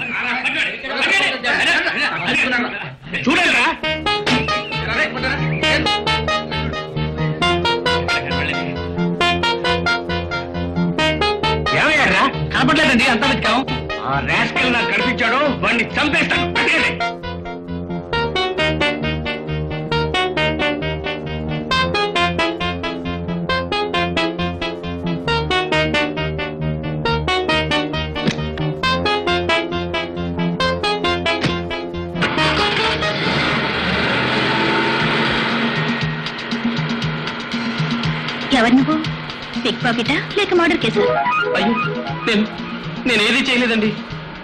చూడండి ఏమయ్యారా కనపడలేదండి అంత వెతికాం ఆ రాస్కల్ నాకు కనిపించాడు వాడిని చంపేస్తాను పట్టేయండి. ఎవరు నువ్వు పిక్ పాకెటా లేక మర్డర్ కేసా అయ్యో నేను నేనేది చేయలేదండి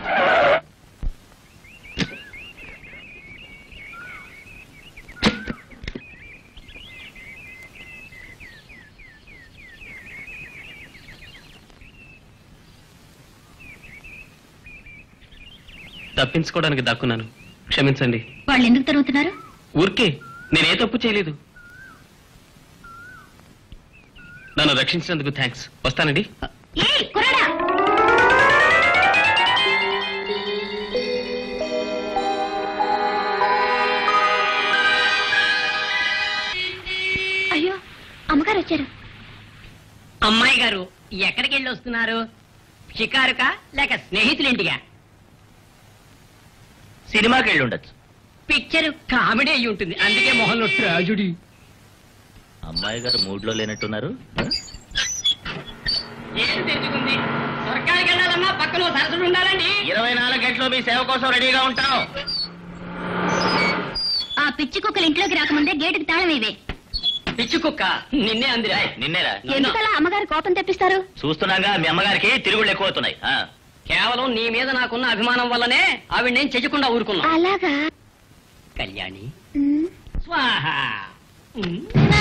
తప్పించుకోవడానికి దాక్కున్నాను క్షమించండి వాళ్ళు ఎందుకు తరుగుతున్నారు ఊరికే నేనే తప్పు చేయలేదు నన్ను రక్షించినందుకు థ్యాంక్స్ వస్తానండి ఏయ్, కుర్రాడా! అయ్యో అమ్మగారు వచ్చారు అమ్మాయి గారు ఎక్కడికి వెళ్ళి వస్తున్నారు షికారుకా లేక స్నేహితులింటిగా సినిమాకి వెళ్ళి ఉండొచ్చు పిక్చర్ కామెడీ అయి ఉంటుంది అందుకే మొహంలో ట్రాజుడీ అమ్మాయి గారు మూడ్ లో లేనట్టున్నారు ఏం తెచ్చుకుంది స్వర్గానికి వెళ్ళాలన్నా పక్కన ఓ సరస్సుడు ఉండాలండి ఇరవై నాలుగు గంటలు మీ సేవ కోసం రెడీగా ఉంటాం ఆ పిచ్చి కుక్కలు ఇంట్లోకి రాకముందే గేటుకి తాళం వేవే పిచ్చి కుక్క నిన్నే అందిరా నిన్నేరా ఎందుకలా అమ్మగారు కోపం తెప్పిస్తారు చూస్తున్నాగా మీ అమ్మగారికి తిరుగుళ్ళు ఎక్కువ అవుతున్నాయి ఆ. కేవలం నీ మీద నాకున్న అభిమానం వల్లనే ఆవిడ నేను చెయ్యకుండా ఊరుకున్నా అలాగా కళ్యాణి ఉమ్. స్వాహ ఉమ్.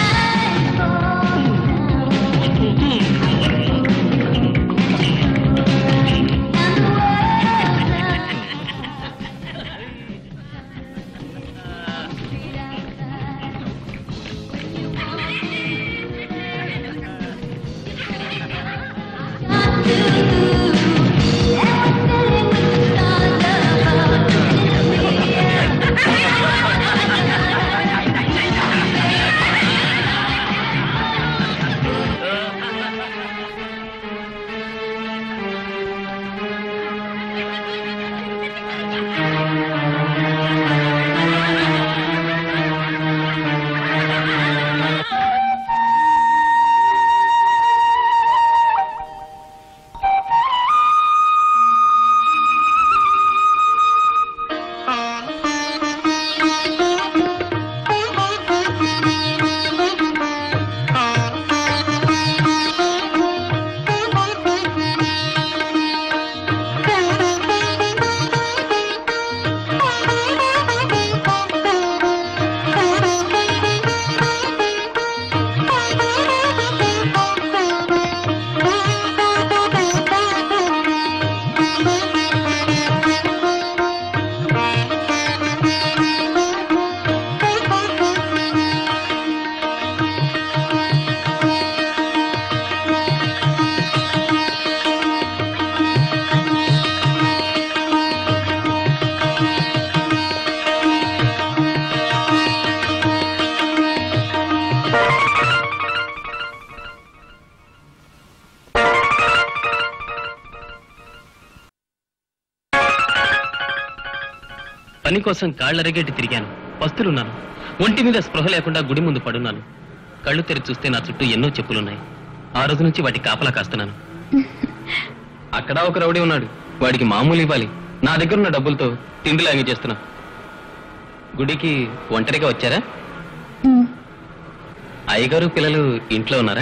పని కోసం కాళ్ళరగేటి తిరిగాను పస్తులున్నాను ఒంటి మీద స్పృహ లేకుండా గుడి ముందు పడున్నాను కళ్ళు తెరిచి చూస్తే నా చుట్టూ ఎన్నో చెప్పులున్నాయి ఆ రోజు నుంచి వాటి కాపలా కాస్తున్నాను అక్కడ ఒక రౌడీ ఉన్నాడు వాడికి మామూలు ఇవ్వాలి నా దగ్గర ఉన్న డబ్బులతో తిండి లాంగి చేస్తున్నా గుడికి ఒంటరిగా వచ్చారా ఉమ్. అయ్యగారు పిల్లలు ఇంట్లో ఉన్నారా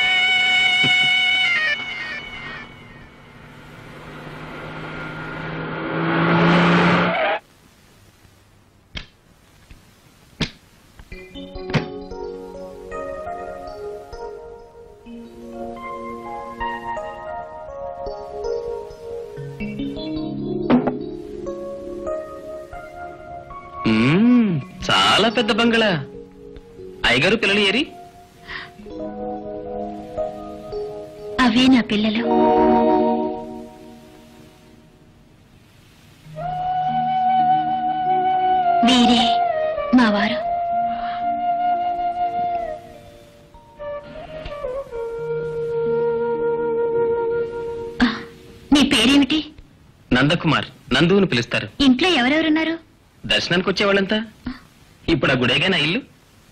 మ్మ్, చాలా పెద్ద బంగళా అయ్యగారు పిల్లలు ఏరి అవే నా పిల్లలు వీరే మా వారు ఆ, మీ పేరేమిటి నందకుమార్ నందు అని పిలుస్తారు ఇంట్లో ఎవరెవరున్నారు దర్శనానికి వచ్చేవాళ్ళంతా ఇప్పుడు ఆ గుడేగా నా ఇల్లు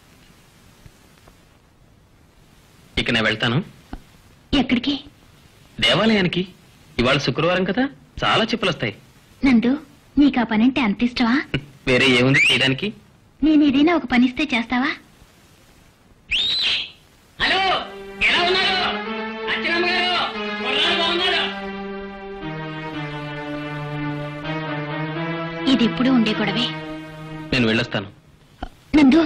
ఇక నేను వెళ్తాను ఎక్కడికి దేవాలయానికి ఇవాళ శుక్రవారం కదా చాలా చెప్పులు వస్తాయి నందు నీకు ఆ పనంటే అంత ఇష్టమా వేరే ఏముంది చేయడానికి నేను ఏదైనా ఒక పనిస్తే చేస్తావా హలో ఎలా ఉన్నారు అచ్చనమ్మ గారు కుర్రాడు బాగున్నాడు ఇది ఎప్పుడూ ఉండే గొడవే నేను వెళ్ళొస్తాను నందు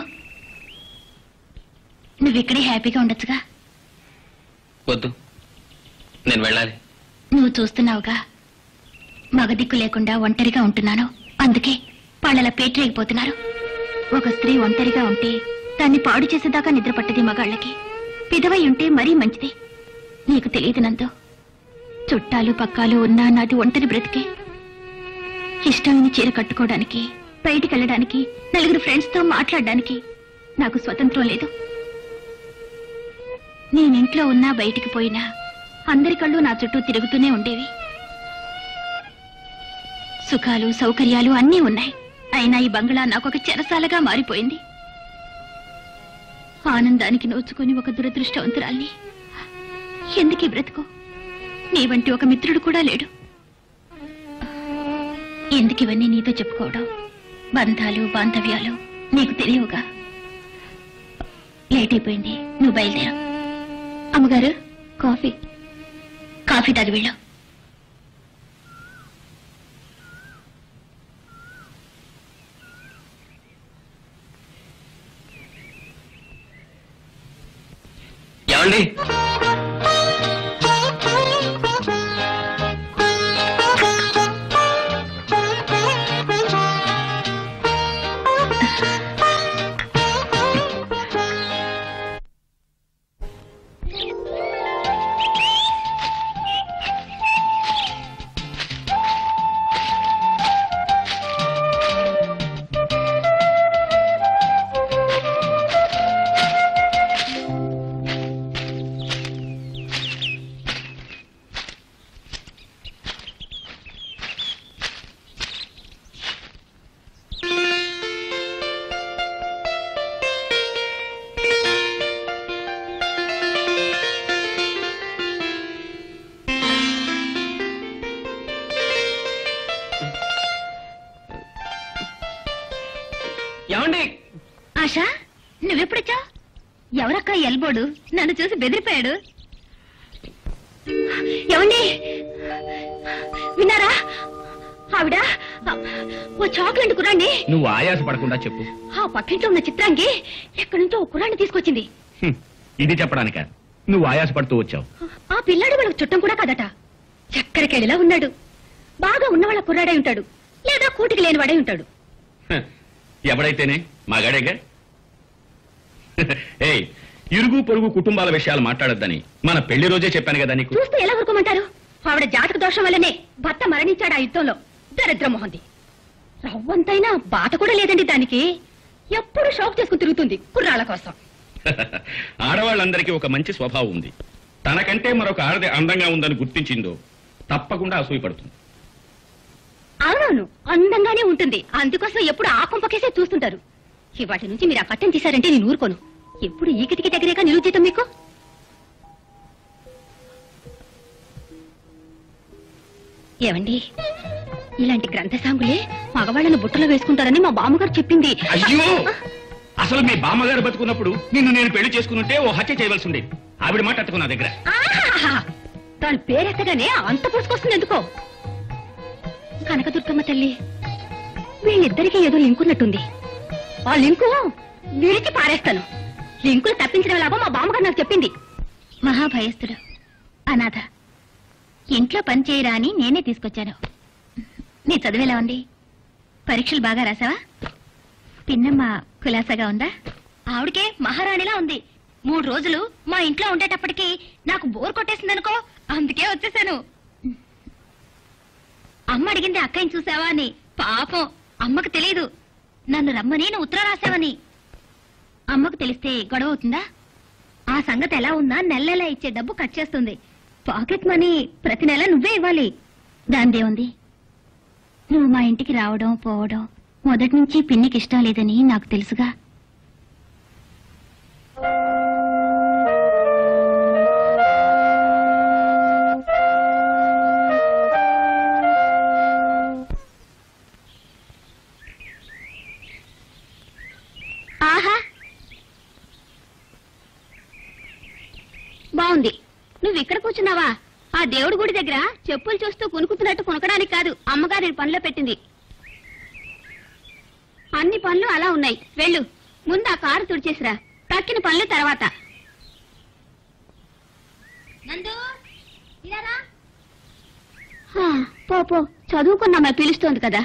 నువ్విక్కడే హ్యాపీగా ఉండొచ్చుగా వద్దు నేను వెళ్ళాలి నువ్వు చూస్తున్నావుగా మగదిక్కు లేకుండా ఒంటరిగా ఉంటున్నాను అందుకే వాళ్ళలా పేటరేగిపోతున్నారు ఒక స్త్రీ ఒంటరిగా ఉంటే దాన్ని పాడు చేసేదాకా నిద్ర పట్టది మగాళ్ళకి విధవై ఉంటే మరీ మంచిది నీకు తెలియదు నందు చుట్టాలు పక్కాలు ఉన్నా నాది ఒంటరి బ్రతికే ఇష్టమైన చీర కట్టుకోవడానికి బయటికి వెళ్ళడానికి నలుగురు ఫ్రెండ్స్ తో మాట్లాడడానికి నాకు స్వతంత్రం లేదు నేనింట్లో ఉన్నా బయటికి పోయినా అందరి కళ్ళు నా చుట్టూ తిరుగుతూనే ఉండేవి సుఖాలు సౌకర్యాలు అన్నీ ఉన్నాయి అయినా ఈ బంగ్లా నాకొక చెరసాలగా మారిపోయింది ఆనందానికి నోచుకుని ఒక దురదృష్టవంతురాల్ని ఎందుకీ బ్రతుకు నీ వంటి ఒక మిత్రుడు కూడా లేడు ఎందుకు ఇవన్నీ నీతో చెప్పుకోవడం బంధాలు బాంధవ్యాలు నీకు తెలియవుగా లేట్ అయిపోయింది నువ్వు బయలుదేరు అమ్మగారు కాఫీ కాఫీ తాగి వెళ్ళు ఏమండి ఏమండి ఆశా నువ్వెప్పుడొచ్చా ఎవరక్క ఎల్బోడు నన్ను చూసి బెదిరిపోయాడు ఏమండి విన్నారా ఆవిడ ఓ చాక్లెట్ కురాండి నువ్వు ఆయాస పడకుండా చెప్పు ఆ పక్కింట్లో ఉన్న చిత్రాంగి ఎక్కడి నుంచో ఓ కురాన్ని తీసుకొచ్చింది హ్మ్, ఇది చెప్పడానిక నువ్వు ఆయాస పడుతూ వచ్చావు ఆ పిల్లాడు వాళ్ళకి చుట్టం కూడా కాదట చక్కెరకెళ్ళిలా ఉన్నాడు బాగా ఉన్నవాళ్ళ కుర్రాడై ఉంటాడు లేదా కూటికి లేనివాడై ఉంటాడు హ, ఎవడైతేనే మగాడేగా ఏయ్ ఇరుగు పొరుగు కుటుంబాల విషయాలు మాట్లాడొద్దని మన పెళ్లి రోజే చెప్పాను కదా నీకు చూస్తే ఎలా ఊరుకోమంటారు ఆవిడ జాతక దోషం వల్లనే భర్త మరణించాడు ఆ యుద్ధంలో దరిద్రమోహంది రవ్వంతైనా బాట కూడా లేదండి దానికి ఎప్పుడు షాక్ చేసుకుని తిరుగుతుంది కుర్రాళ్ళ కోసం ఆడవాళ్ళందరికీ ఒక మంచి స్వభావం ఉంది తనకంటే మరొక ఆడది అందంగా ఉందని గుర్తించిందో తప్పకుండా అసూయపడుతుంది అవునవును అందంగానే ఉంటుంది అందుకోసం ఎప్పుడు ఆ కొంపకేసే చూస్తుంటారు ఇవాటి నుంచి మీరు ఆ కట్టం తీశారంటే నేను ఊరుకోను ఎప్పుడు ఈ కిటికీ దగ్గరేగా నిలువ జీతం మీకు ఏమండి ఇలాంటి గ్రంథసాంగులే మగవాళ్ళని బుట్టలో వేసుకుంటారని మా బామ్మగారు చెప్పింది అయ్యో అసలు మీ బామ్మగారు బతుకున్నప్పుడు నిన్ను నేను పెళ్లి చేసుకునుంటే ఓ హత్య చేయవలసి ఉండేది ఆవిడ మాట ఎత్తుకున్నా దగ్గర ఆహాహాహా! దాని పేరెత్తగానే అంత పుసుకొస్తుంది ఎందుకో కనకదుర్గమ్మ తల్లి వీళ్ళిద్దరికీ ఏదో లింకున్నట్టుంది ఆ లింకు విరిచి పారేస్తాను లింకులు తప్పించడం లాభం మా బామ్మగారు నాకు చెప్పింది మహాభయస్థుడు అనాథ ఇంట్లో పని చేయరా అని నేనే తీసుకొచ్చాను నీ చదివేలా ఉంది పరీక్షలు బాగా రాసావా పిన్నమ్మ కులాసాగా ఉందా ఆవిడకే మహారాణిలా ఉంది మూడు రోజులు మా ఇంట్లో ఉండేటప్పటికి నాకు బోర్ కొట్టేసిందనుకో అందుకే వచ్చేసాను అమ్మ అడిగింది అక్కయ్యని చూసావా అని పాపం అమ్మకు తెలియదు నన్ను రమ్మని నువ్వు ఉత్తరం రాసావని అమ్మకు తెలిస్తే గొడవ అవుతుందా ఆ సంగతి ఎలా ఉన్నా నెల నెలా ఇచ్చే డబ్బు కట్ చేస్తుంది పాకెట్ మనీ ప్రతి నెల నువ్వే ఇవ్వాలి దాందేముంది నువ్వు మా ఇంటికి రావడం పోవడం మొదటి నుంచి పిన్నికి ఇష్టం లేదని నాకు తెలుసుగా ఆహా బాగుంది నువ్వు ఇక్కడ కూర్చున్నావా ఆ దేవుడి గుడి దగ్గర చెప్పులు చూస్తూ కునుకుతున్నట్టు కునకడానికి కాదు అమ్మగారు ఈ పనిలో పెట్టింది అన్ని పనులు అలా ఉన్నాయి వెళ్ళు ముందు ఆ కారు తుడిచేసిరా తక్కిన పనులు తర్వాత హా, పో పో చదువుకున్నామా పిలుస్తోంది కదా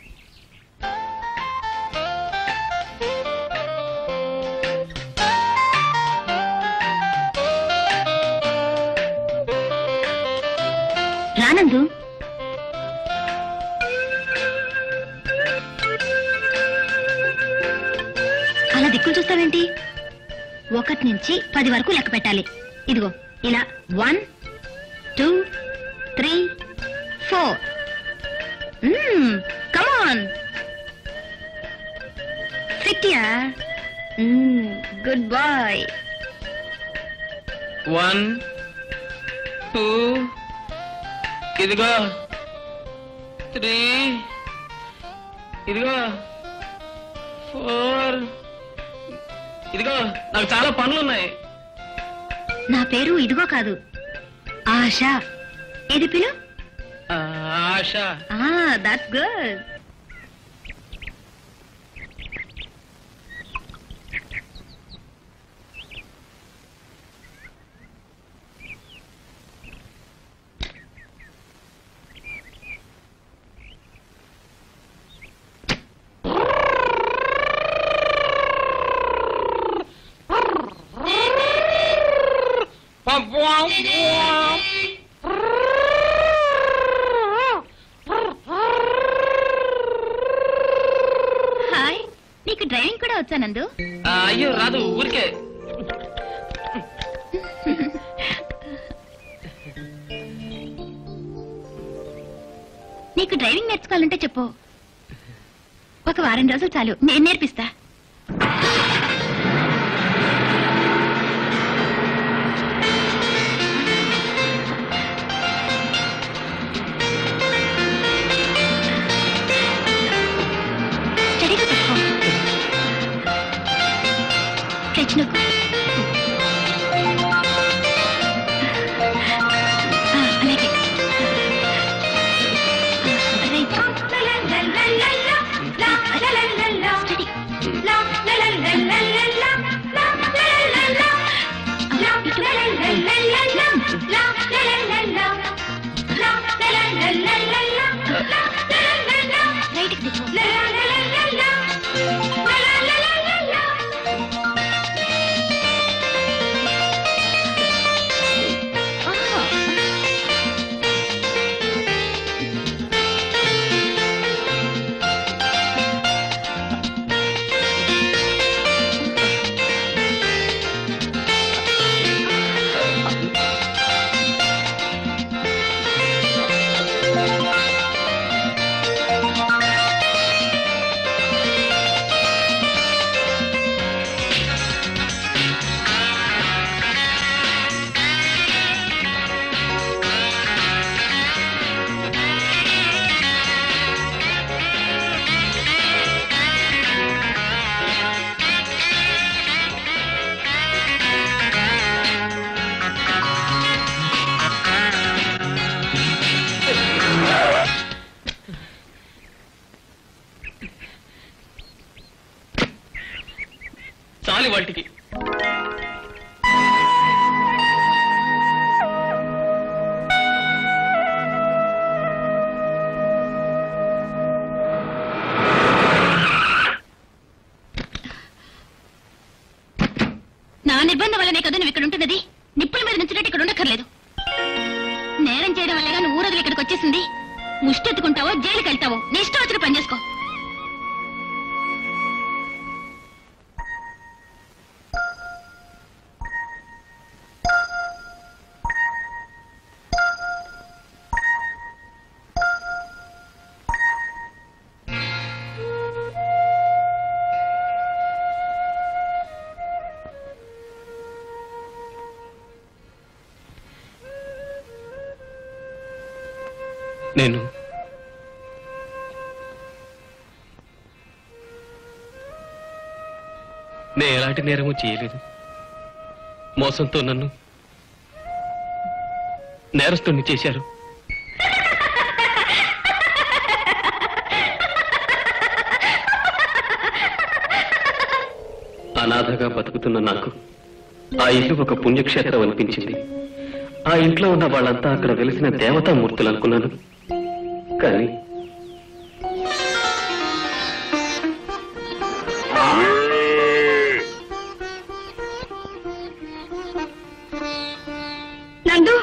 రానందు అలా దిక్కులు చూస్తావేంటి ఒకటి నుంచి పది వరకు లెక్క పెట్టాలి ఇదిగో ఇలా one two three four come on సిట్యా గుడ్ బాయ్ వన్ టూ ఇదిగో త్రీ ఇదిగో ఫోర్ ఇదిగో నాకు చాలా పనులు ఉన్నాయి నా పేరు ఇదిగో కాదు ఆశ ఏది పిలు ఆ, ఆశ దట్స్ గుడ్ హాయ్ నీకు డ్రైవింగ్ కూడా వచ్చా నందు ఆ, అయ్యో రాదు ఊరికే నీకు డ్రైవింగ్ నేర్చుకోవాలంటే చెప్పు ఒక వారం రోజులు చాలు నేను నేర్పిస్తా స్టడీగా పెట్టుకో ఫ్రిడ్జ్ నొక్కు ఆ, అలాగే చాలు వాటికి నా నిర్బంధం వల్లనే కదా నువ్వు ఇక్కడ ఉంటున్నది నిప్పుల మీద నుంచినట్టు ఇక్కడ ఉండక్కర్లేదు నేరం చేయడం వల్లగా నువ్వు ఊరదులు ఇక్కడికి వచ్చేసింది ముష్టెత్తుకుంటావో జైలుకి వెళ్తావో నీ ఇష్టం వచ్చిన పని చేసుకో నేను నేను ఎలాంటి నేరము చేయలేదు మోసంతో నన్ను నేరస్తుణ్ణి చేశారు అనాథగా బతుకుతున్న నాకు ఆ ఇల్లు ఒక పుణ్యక్షేత్రం అనిపించింది ఆ ఇంట్లో ఉన్న వాళ్ళంతా అక్కడ వెలిసిన దేవతామూర్తులు అనుకున్నాను కానీ నందు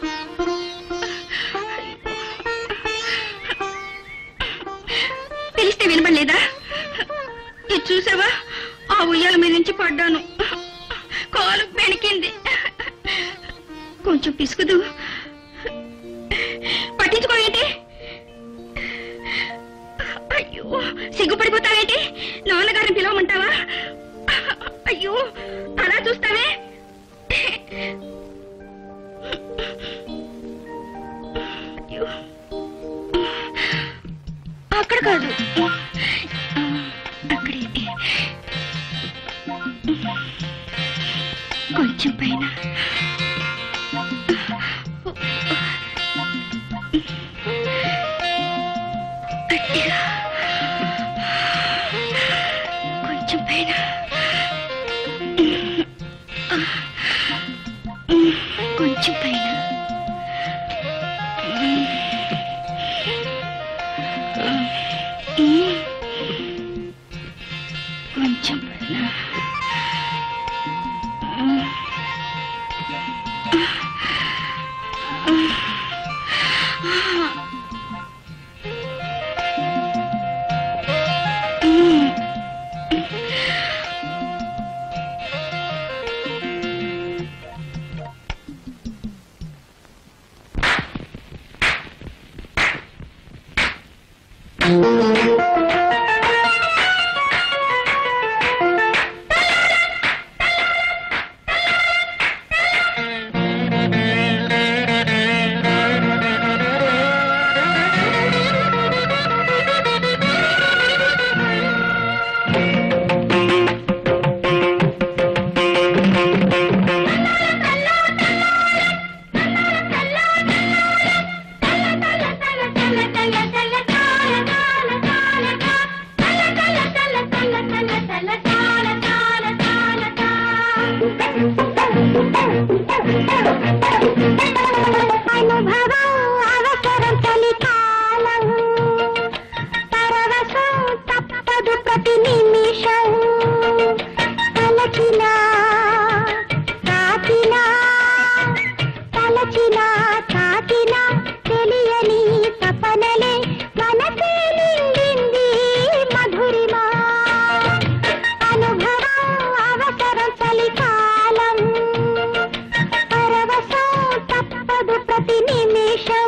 పిలిస్తే వినపడలేదా ఇది చూసావా ఆ ఉయ్యాల మీద నుంచి పడ్డాను కాలు పెణికింది కొంచెం పిసుకుదు పట్టించుకోవేంటి అయ్యో సిగ్గుపడిపోతావేంటి నాన్నగారిని పిలవమంటావా అయ్యో అలా చూస్తావే అయ్యో. అక్కడ కాదు అక్కడే కొంచెం పైన గట్టిగా కొంచెం పైన కొంచెం పైన కొంచెం పైన అనుభవం అవసరం చలికాలం పరవశం తప్పదు ప్రతి నిమిషం తలచినా తాకినా తలచినా తాకినా తెలియని తపనలే మనసే నిండింది మధురిమా అనుభవం అవసరం చలికాలం పరవశం తప్పదు ప్రతి నిమిషం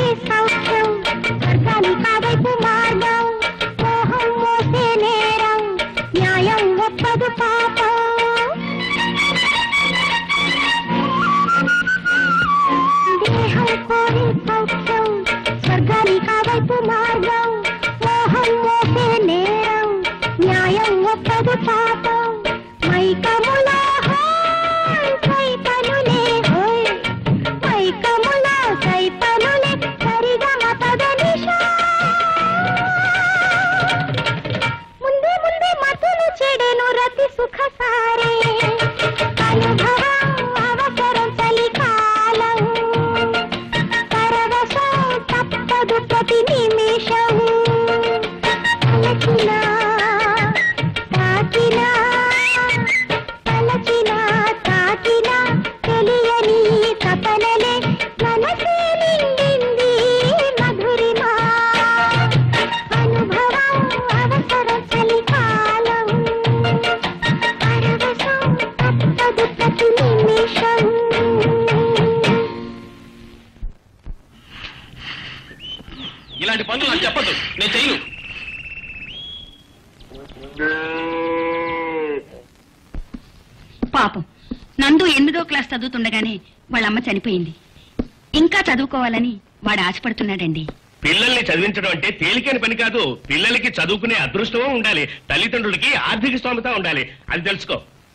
సౌఖ్యం స్వర్గాని కావైపు మార్గం మోహం మోసే నేరం న్యాయం ఒప్పదు పాపం దేహం కోరి సౌఖ్యం స్వర్గాని కావైపు మార్గం మోహం మోసే నేరం న్యాయం ఒప్పదు పాపం మైకములో హాయ్ సైతనులే హోయ్ మైకములో సైతనులే సరిగమ పద నిషా ముందే ముందే మతులు చెడెను రతి సుఖ సారే అనుభవం అవసరం చలికాలం పరవశం తప్పదు ప్రతి నిమిషం తలచినా తాకినా తలచినా తాకినా తెలియని తపనలే మనసే నిండింది మధురిమా అనుభవం అవసరం చలికాలం పరవశం తప్పదు ప్రతి నిమిషం ఇలాంటి పనులు నాకు చెప్పద్దు నేను చెయ్యను పాపం నందు ఎనిమిదో క్లాస్ చదువుతుండగానే వాళ్ళ అమ్మ చనిపోయింది ఇంకా చదువుకోవాలని వాడు ఆశపడుతున్నాడండి పిల్లల్ని చదివించడం అంటే తేలికైన పని కాదు పిల్లలకి చదువుకునే అదృష్టం ఉండాలి తల్లిదండ్రులకి ఆర్థిక స్తోమత ఉండాలి అది తెలుసుకో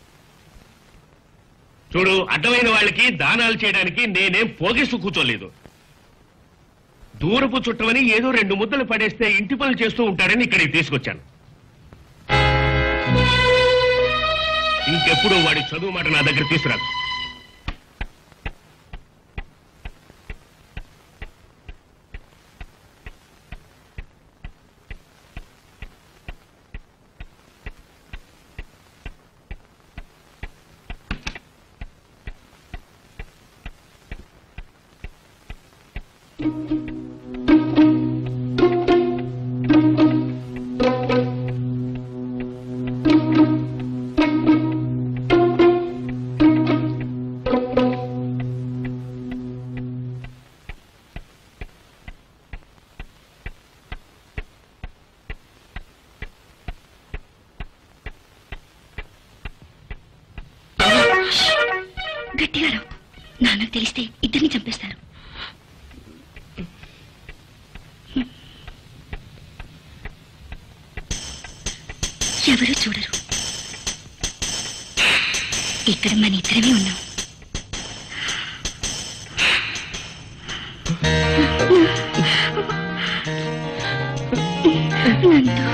చూడు అడ్డమైన వాళ్ళకి దానాలు చేయడానికి నేనేం పోగిస్తూ కూర్చోలేదు దూరపు చుట్టమని ఏదో రెండు ముద్దలు పడేస్తే ఇంటి పనులు చేస్తూ ఉంటారని ఇక్కడికి తీసుకొచ్చాను ఇంకెప్పుడు వాడి చదువు మాట నా దగ్గర తీసుకురాదు గట్టిగా రావు నాన్నకు తెలిస్తే ఇద్దరిని చంపేస్తారు ఎవరు చూడరు ఇక్కడ మన ఇద్దరమే ఉన్నాం నందు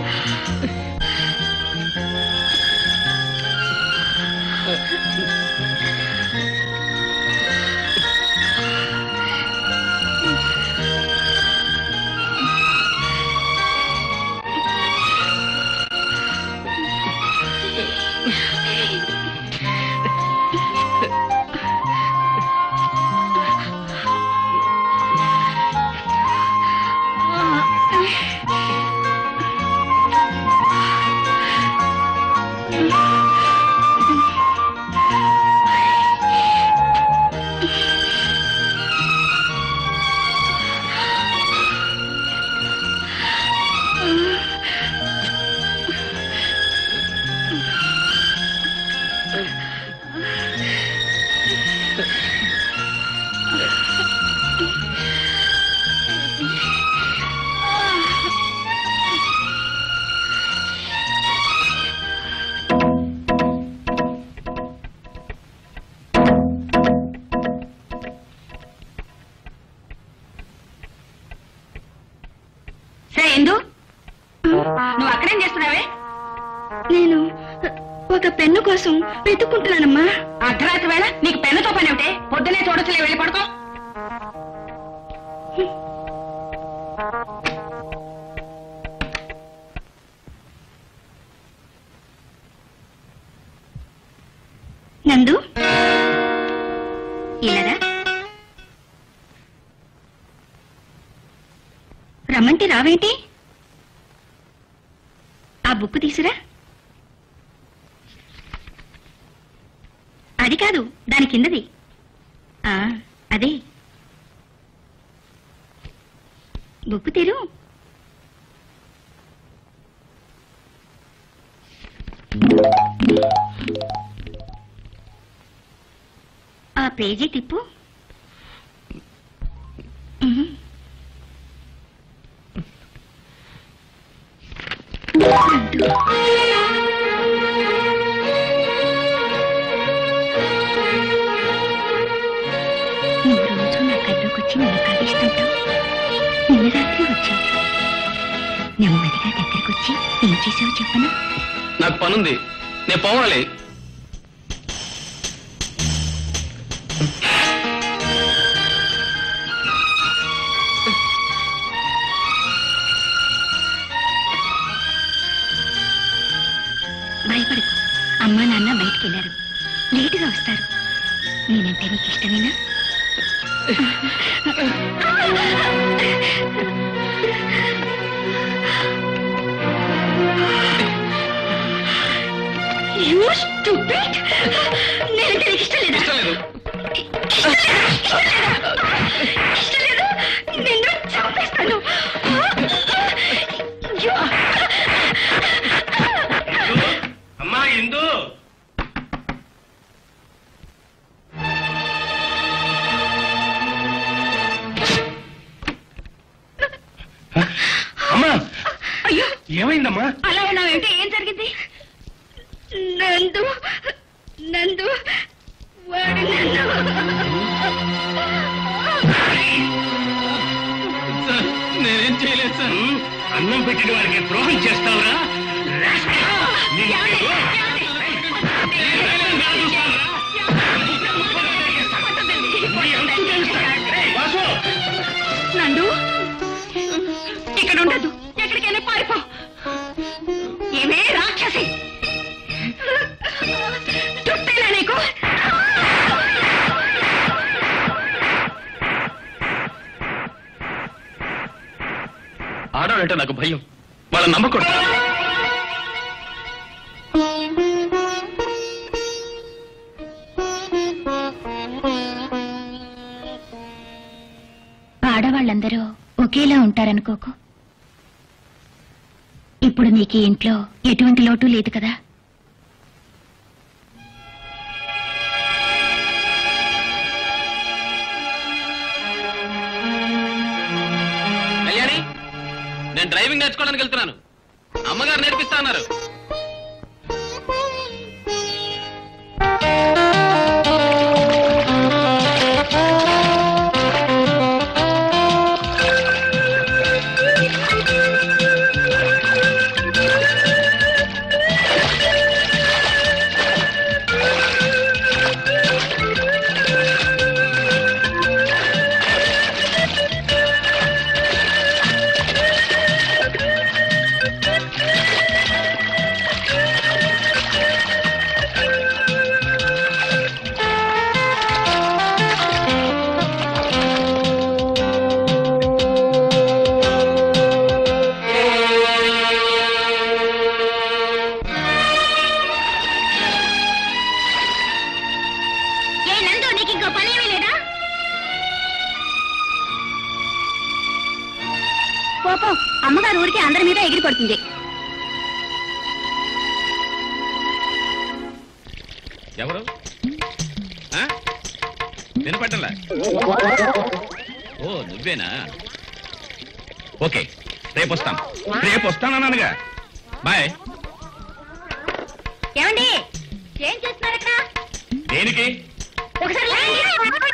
సరే ఎందు నువ్వు అక్కడేం చేస్తున్నావే నేను ఒక పెన్ను కోసం వెతుక్కుంటున్నానమ్మా అర్ధరాత్రి వేళ నీకు పెన్నుతో పని ఏమిటే పొద్దునే చూడొచ్చులే వెళ్ళి పడుకో నందు ఇలారా రమ్మంటే రావేంటి ఆ బుక్ తీసురా అది కాదు దాని కిందది ఆ, అదే బుక్కు తెరు ఆ పేజీ తిప్పు ఉహు. నువ్వు రోజు నా కల్లోకి వచ్చి నన్ను కవ్విస్తుంటావు నిన్న రాత్రి వచ్చావు నెమ్మదిగా దగ్గరికి వచ్చి ఏం చేసావు చెప్పనా నాకు పనుంది నేను పోవాలి భయపడకు అమ్మా నాన్న బయటికి వెళ్ళారు లేటుగా వస్తారు నేనంటే నీకు ఇష్టమేనా You stupid! నేనంటే నీకు ఇష్టం లేదా ఇష్టం లేదు ఇష్టం లేదు నిన్ను చంపేస్తాను You- అమ్మా ఇందు అమ్మా అయ్యో ఏమైందమ్మా అలా ఉన్నావేంటి ఏం జరిగింది నందు నందు వాడు సార్ నేనేం చేయలేదు సార్ అన్నం పెట్టిన వారికి ద్రోహం చేస్తావురా నందు ఇక్కడ ఉండదు ఎక్కడికైనా పారిపో ఏమే రాక్షసి చుట్టేనా నీకు ఆడవాలంటే నాకు భయం వాళ్ళ నమ్మకూడదు ఆడవాళ్ళందరూ ఒకేలా ఉంటారనుకోకు ఇప్పుడు నీకు ఈ ఇంట్లో ఎటువంటి లోటు లేదు కదా కళ్యాణి నేను డ్రైవింగ్ నేర్చుకోవడానికి వెళ్తున్నాను అమ్మగారు నేర్పిస్తా అన్నారు ఏ నందు నీకు ఇంకో పని ఏమీ లేదా పోపో అమ్మగారు ఊరికి అందరి మీద ఎగిరి పడుతుంది ఎవరు ఆ? వినపడ్డలా ఓ నువ్వేనా ఓకే రేపు వస్తాం రేపు వస్తానన్నానుగా బాయ్ ఏమండి ఏం చేస్తున్నారు ఇక్కడ దేనికి ఒకసారి లేండి.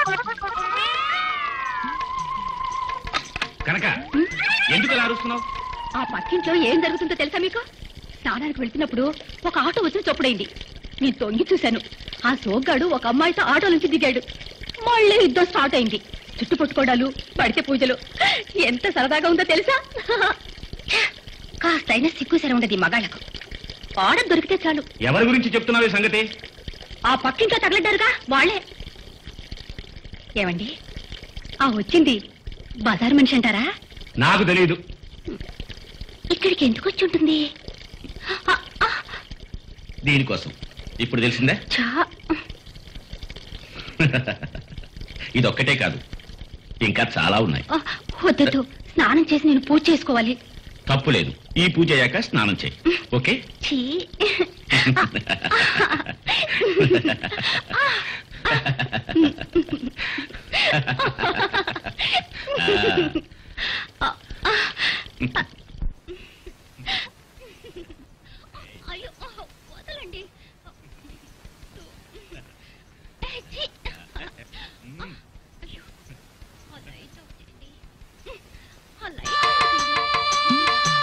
కనుక ఎందుకు అలా అరుస్తున్నావు ఆ పక్కింట్లో ఏం జరుగుతుందో తెలుసా మీకు స్నానానికి వెళ్తున్నప్పుడు ఒక ఆటో వచ్చి చొప్పుడైంది నేను తొంగి చూశాను ఆ సోగ్గాడు ఒక అమ్మాయితో ఆటో నుంచి దిగాడు మళ్ళీ యుద్ధం స్టార్ట్ అయింది చుట్టు పట్టుకోవడాలు పడితే పూజలు ఎంత సరదాగా ఉందో తెలుసా కాస్తైనా సిగ్గు సర ఉండదు ఈ మగాళ్ళకు ఆడ దొరికితే చాలు ఎవరి గురించి చెప్తున్నావు ఈ సంగతి ఆ పక్కింట్లో తగలడ్డారుగా వాళ్ళే ఏమండి ఆ వచ్చింది బజార్ మనిషి అంటారా నాకు తెలియదు ఇక్కడికి ఎందుకు వచ్చి ఉంటుంది ఆ, ఆ, దీనికోసం ఇప్పుడు తెలిసిందా చా ఇదొక్కటే కాదు ఇంకా చాలా ఉన్నాయి ఆ, వద్దొద్దు స్నానం చేసి నేను పూజ చేసుకోవాలి తప్పులేదు ఈ పూజ అయ్యాక స్నానం చేయి ఓకే ఛీ అయ్యో వదలండి ఏ, ఛీ. అయ్యో. ఆ లైట్ ఆఫ్ చేయండి. ఆ లైట్ ఆఫ్ చేయండి.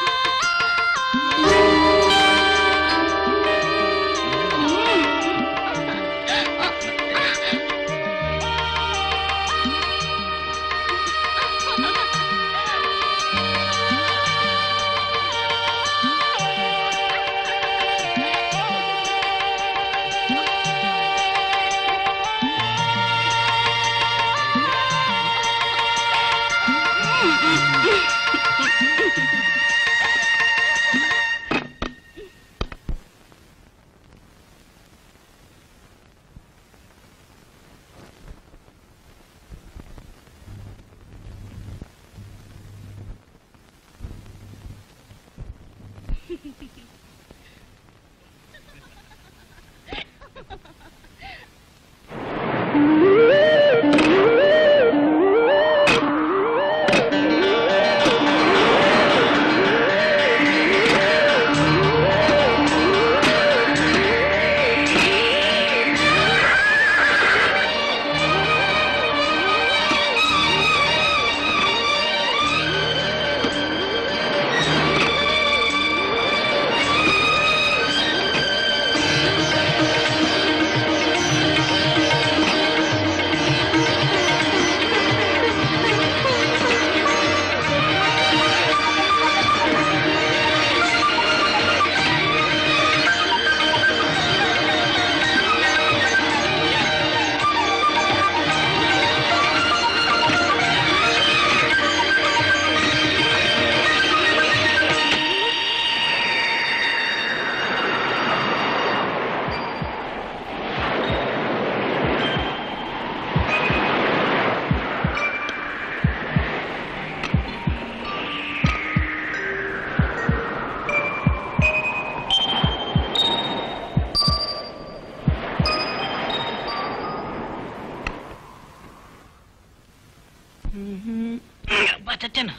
చచ్చాను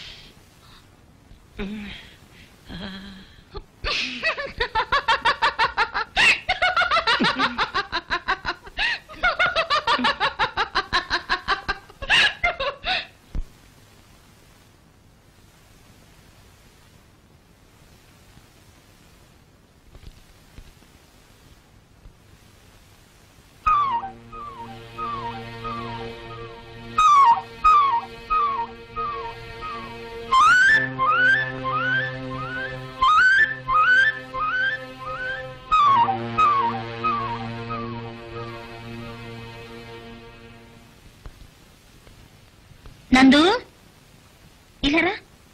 నందు ఇలారా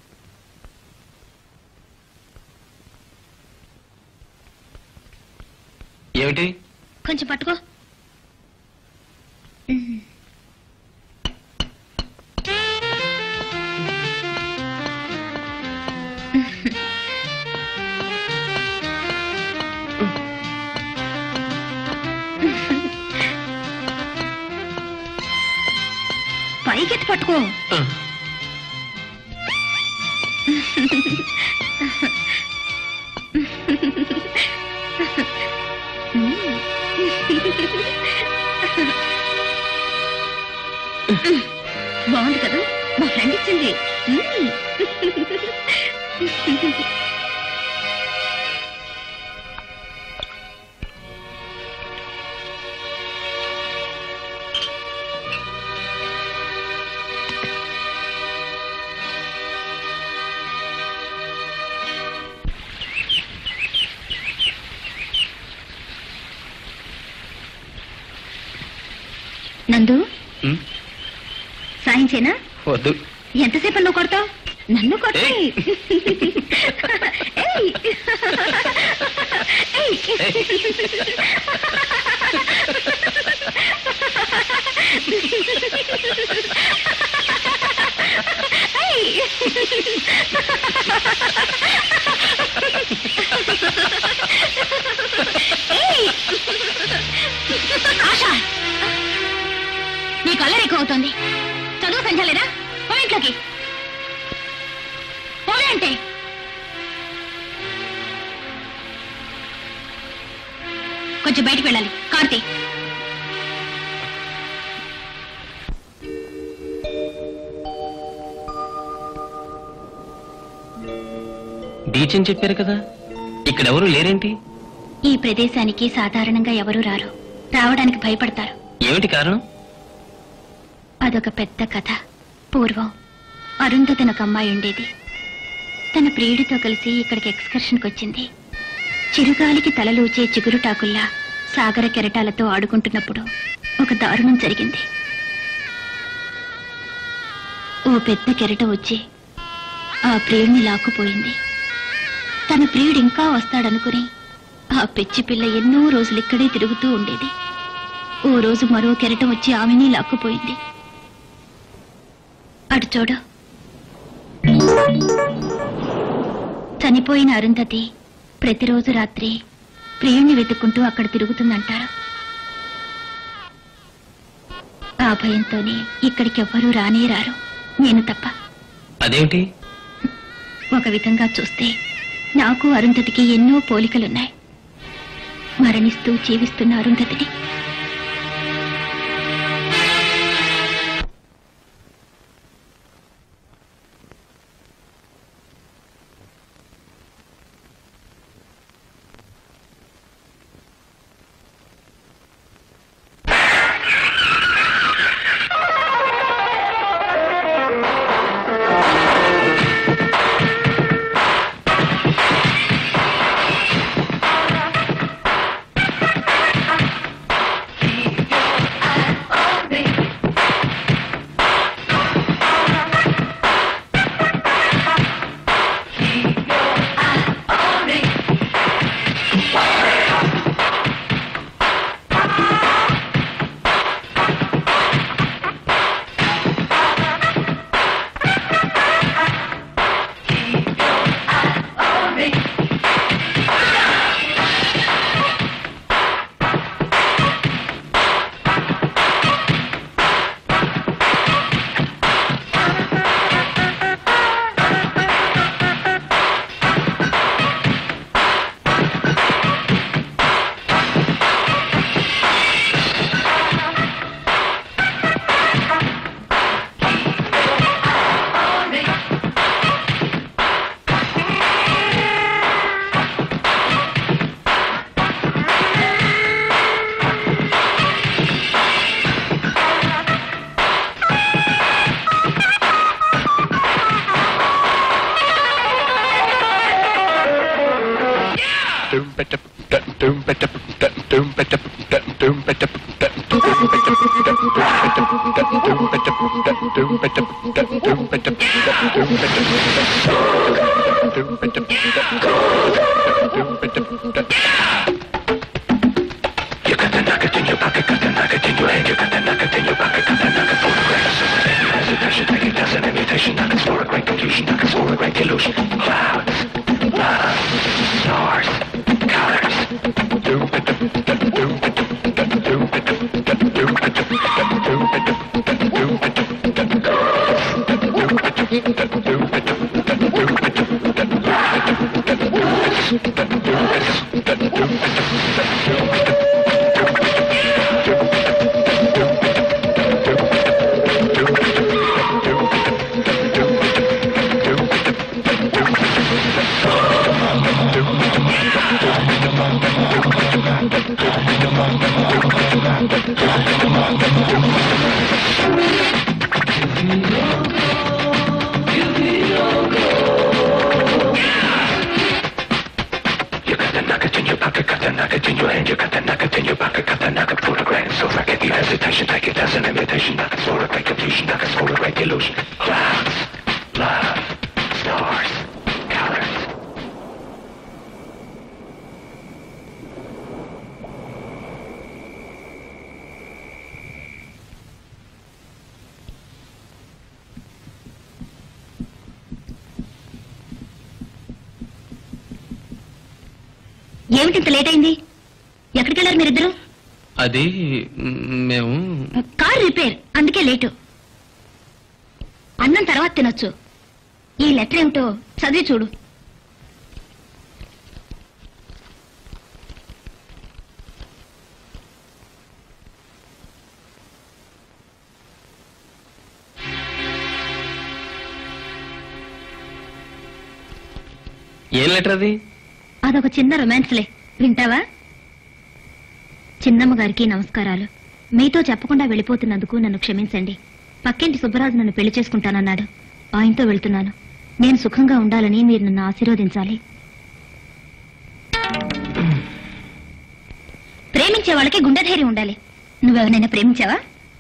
ఏమిటి కొంచెం పట్టుకో పైకెత్తి పట్టుకో ఆ, బాగుంది కదా మా ఫ్రెండ్ ఇచ్చింది మ్మ్. నందు ఉమ్, సాయించేనా వద్దు ఎంతసేపు నువ్వు కొడతావు నన్ను కొట్టి ఏయ్. ఏయ్. ఏయ్. ఇంట్లోకి పోలే అంటే కొంచెం బయటికి వెళ్ళాలి కార్తీ బీచ్ అని చెప్పారు కదా ఇక్కడ ఎవరు లేరేంటి ఈ ప్రదేశానికి సాధారణంగా ఎవరూ రారు రావడానికి భయపడతారు ఏమిటి కారణం అదొక పెద్ద కథ పూర్వం అరుంధతను ఒక అమ్మాయి ఉండేది తన ప్రియుడితో కలిసి ఇక్కడికి ఎక్స్కర్షన్కి వచ్చింది చిరుగాలికి తలలూచే చిగురుటాకుల్లా సాగర కెరటాలతో ఆడుకుంటున్నప్పుడు ఒక దారుణం జరిగింది ఓ పెద్ద కెరట వచ్చి ఆ ప్రియుడిని లాక్కుపోయింది తన ప్రియుడు ఇంకా వస్తాడనుకుని ఆ పిచ్చి పిల్ల ఎన్నో రోజులు ఇక్కడే తిరుగుతూ ఉండేది ఓ రోజు మరో కెరటం వచ్చి ఆమెని లాక్కుపోయింది అటు చూడు చనిపోయిన అరుంధతి ప్రతిరోజు రాత్రి ప్రియుణ్ణి వెతుక్కుంటూ అక్కడ తిరుగుతుందంటారు ఆ భయంతోనే ఇక్కడికి ఎవ్వరూ రానే రారు నేను తప్ప అదేమిటి ఒక విధంగా చూస్తే నాకు అరుంధతికి ఎన్నో పోలికలున్నాయి మరణిస్తూ జీవిస్తున్న అరుంధతిని You got the nugget in your pocket, got the nugget in your hand, you got the nugget in your pocket, got the nugget photograph. So forget the hesitation, take it as an invitation, nugget sort of great confusion, nugget sort of great illusion. Clouds, love, stars, colors. ఏమిటింత late అయింది ఎక్కడికి వెళ్ళారు మీరిద్దరు అది మ్, మేము car repair అందుకే late అన్నం తర్వాత తినొచ్చు ఈ లెటర్ ఏమిటో చదివి చూడు ఏం లెటర్ అది అదొక చిన్న రొమాన్స్లే వింటావా చిన్నమ్మ గారికి నమస్కారాలు మీతో చెప్పకుండా వెళ్ళిపోతున్నందుకు నన్ను క్షమించండి పక్కింటి సుబ్బరాజు నన్ను పెళ్లి చేసుకుంటానన్నాడు ఆయనతో వెళ్తున్నాను నేను సుఖంగా ఉండాలని మీరు నన్ను ఆశీర్వదించాలి ప్రేమించే వాళ్ళకి గుండె ధైర్యం ఉండాలి నువ్వెవరైనా ప్రేమించావా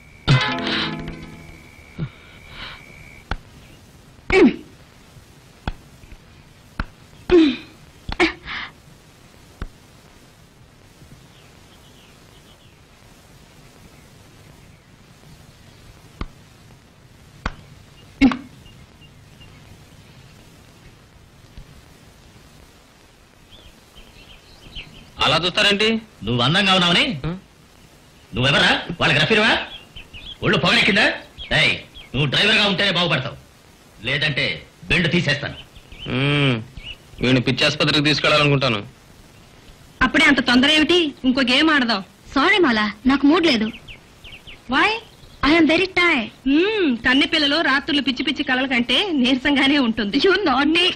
అలా చూస్తారేంటి నువ్వు అందంగా ఉన్నావని నువ్వెవరా వాళ్ళకి రఫీరువా ఒళ్ళు పొగరెక్కిందా ఏయ్ నువ్వు డ్రైవర్గా ఉంటేనే బాగుపడతావు లేదంటే బెండ్ తీసేస్తాను మ్మ్. వీడిని పిచ్చి ఆసుపత్రికి తీసుకెళ్లాలనుకుంటాను అప్పుడే అంత తొందర ఏమిటి ఇంకో గేమ్ ఆడదాం సారీ మాలా నాకు మూడ్ లేదు వాయ్ ఐఎమ్ వెరీ టైర్డ్ మ్మ్, కన్నె పిల్లలు రాత్రులు పిచ్చి పిచ్చి కలల కంటే నీరసంగానే ఉంటుంది యు నాట్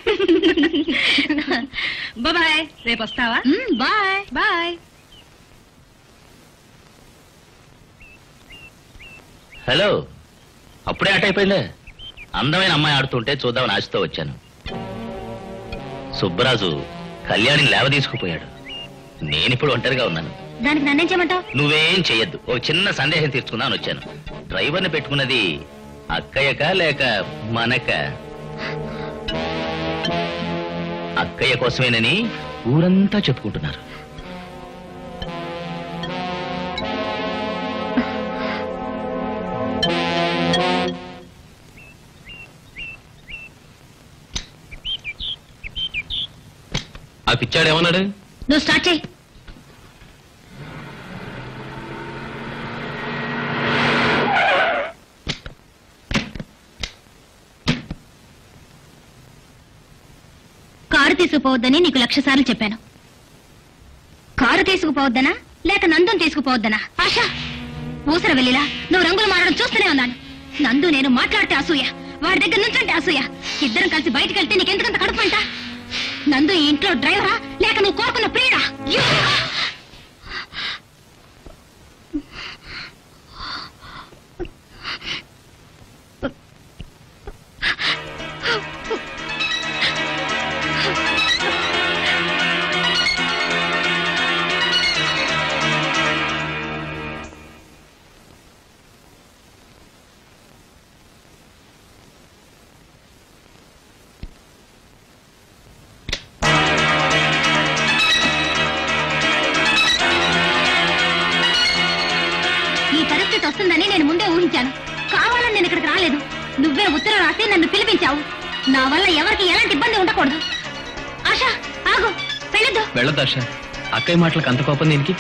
బాయ్ రేపు వస్తావా బాయ్ బాయ్ హలో అప్పుడే అట్ అయిపోయిందే అందమైన అమ్మాయి ఆడుతుంటే చూద్దామని ఆశతో వచ్చాను సుబ్బరాజు కళ్యాణిని లేవ తీసుకుపోయాడు నేనిప్పుడు ఒంటరిగా ఉన్నాను దానికి నన్నేం చేయమంటావు నువ్వేం చెయ్యొద్దు ఓ చిన్న సందేహం తీర్చుకుందామని వచ్చాను డ్రైవర్ని పెట్టుకున్నది అక్కయ్యక లేక మనక అక్కయ్య కోసమేనని ఊరంతా చెప్పుకుంటున్నారు ఆ పిచ్చాడు ఏమన్నాడు నువ్వు స్టార్ట్ చేయి కారు తీసుకుపోవద్దని నీకు లక్ష సార్లు చెప్పాను కారు తీసుకుపోవద్దనా లేక నందుని తీసుకుపోవద్దనా ఆశ ఊసర వెళ్ళిలా నువ్వు రంగులు మారడం చూస్తూనే ఉన్నాను నందు నేను మాట్లాడితే అసూయ వాడి దగ్గర నుంచంటే అసూయ ఇద్దరం కలిసి బయటకు వెళ్తే నీకెందుకంత కడుపు అంట నందు ఈ ఇంట్లో డ్రైవరా లేక నువ్వు కోరుకున్న ప్రియుడా యు! ఈ పరిస్థితి వస్తుందని నేను ముందే ఊహించాను కావాలని నేను ఇక్కడికి రాలేదు నువ్వే ఉత్తరం రాసి నన్ను పిలిపించావు నా వల్ల ఎవరికి ఎలాంటి ఇబ్బంది ఉండకూడదు ఆశ ఆగు వెళ్ళొద్దు వెళ్ళొద్దు ఆశ అక్కయ్య మాటలకు అంత కోపం దీనికి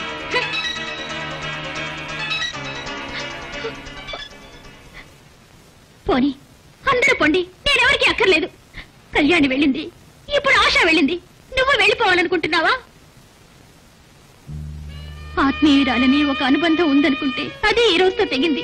పోనీ అందరూ పొండి నేనెవరికి అక్కర్లేదు కళ్యాణి వెళ్ళింది ఇప్పుడు ఆశ వెళ్ళింది నువ్వు వెళ్ళిపోవాలనుకుంటున్నావా ఆత్మీయురాలని ఒక అనుబంధం ఉందనుకుంటే అది ఈ రోజుతో తెగింది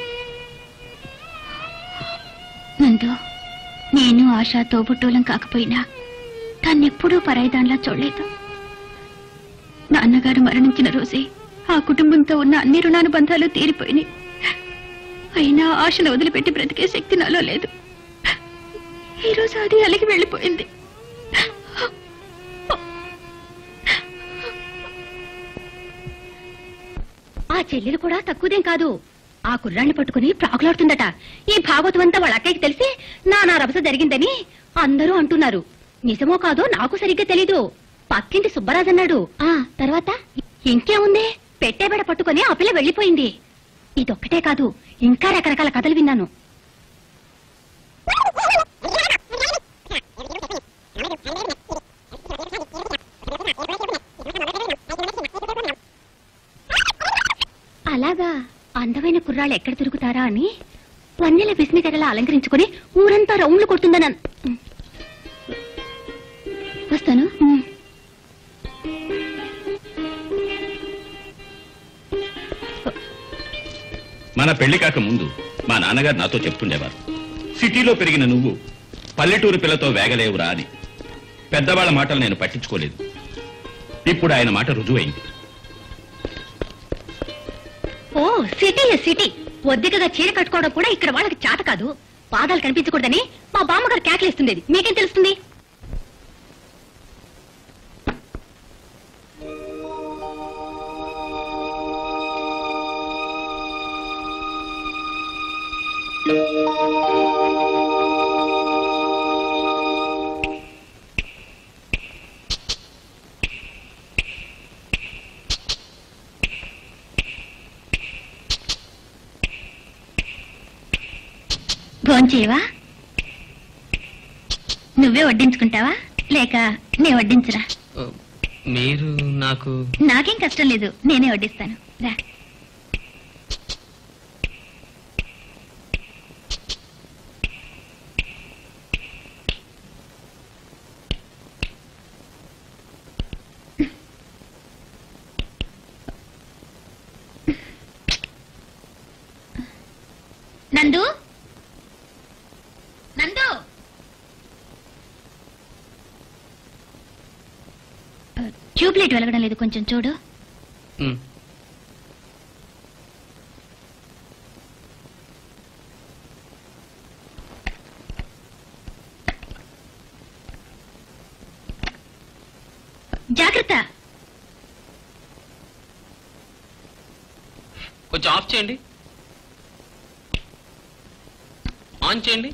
నందు నేను ఆశ తోబుట్టూలం కాకపోయినా తన్నెప్పుడూ పరాయిదాన్లా చూడలేదు నాన్నగారు మరణించిన రోజే ఆ కుటుంబంతో ఉన్న అన్ని రుణానుబంధాలు తీరిపోయినాయి అయినా ఆశను వదిలిపెట్టి బ్రతికే శక్తి నాలో లేదు ఈ రోజు అది అలిగి వెళ్ళిపోయింది ఆ చెల్లెలు కూడా తక్కువదేం కాదు ఆ కుర్రాన్ని పట్టుకుని ప్రాకులాడుతుందట ఈ భాగవతం అంతా వాళ్ళ అక్కయ్యకి తెలిసి నానా రభస జరిగిందని అందరూ అంటున్నారు నిజమో కాదో నాకు సరిగ్గా తెలీదు పక్కింటి సుబ్బరాజు అన్నాడు ఆ తర్వాత ఇంకేముంది పెట్టేబెడ పట్టుకుని ఆ పిల్ల వెళ్ళిపోయింది ఇదొక్కటే కాదు ఇంకా రకరకాల కథలు విన్నాను అలాగా అందమైన కుర్రాళ్ళు ఎక్కడ తిరుగుతారా అని వన్నెల విస్మితెరలా అలంకరించుకుని ఊరంతా రౌండ్లు కొడుతుందని అన్- వస్తాను మన పెళ్లి కాక ముందు మా నాన్నగారు నాతో చెప్తుండేవారు సిటీలో పెరిగిన నువ్వు పల్లెటూరు పిల్లతో వేగలేవురా అని పెద్దవాళ్ల మాటలు నేను పట్టించుకోలేదు ఇప్పుడు ఆయన మాట రుజువైంది ఓ సిటీ సిటీ ఒద్దికగా చీర కట్టుకోవడం కూడా ఇక్కడ వాళ్ళకి చేత కాదు పాదాలు కనిపించకూడదని మా బామ్మగారు కేకలేస్తుండేది మీకేం తెలుస్తుంది భోంచేయవా నువ్వే వడ్డించుకుంటావా లేక నే వడ్డించరా ఆ, మీరు నాకు నాకేం కష్టం లేదు నేనే వడ్డిస్తాను రా నందు నందు ట్యూబ్ లైట్ వెలగడం లేదు కొంచెం చూడు ఉమ్, జాగ్రత్త కొంచెం ఆఫ్ చేయండి ఆన్ చేయండి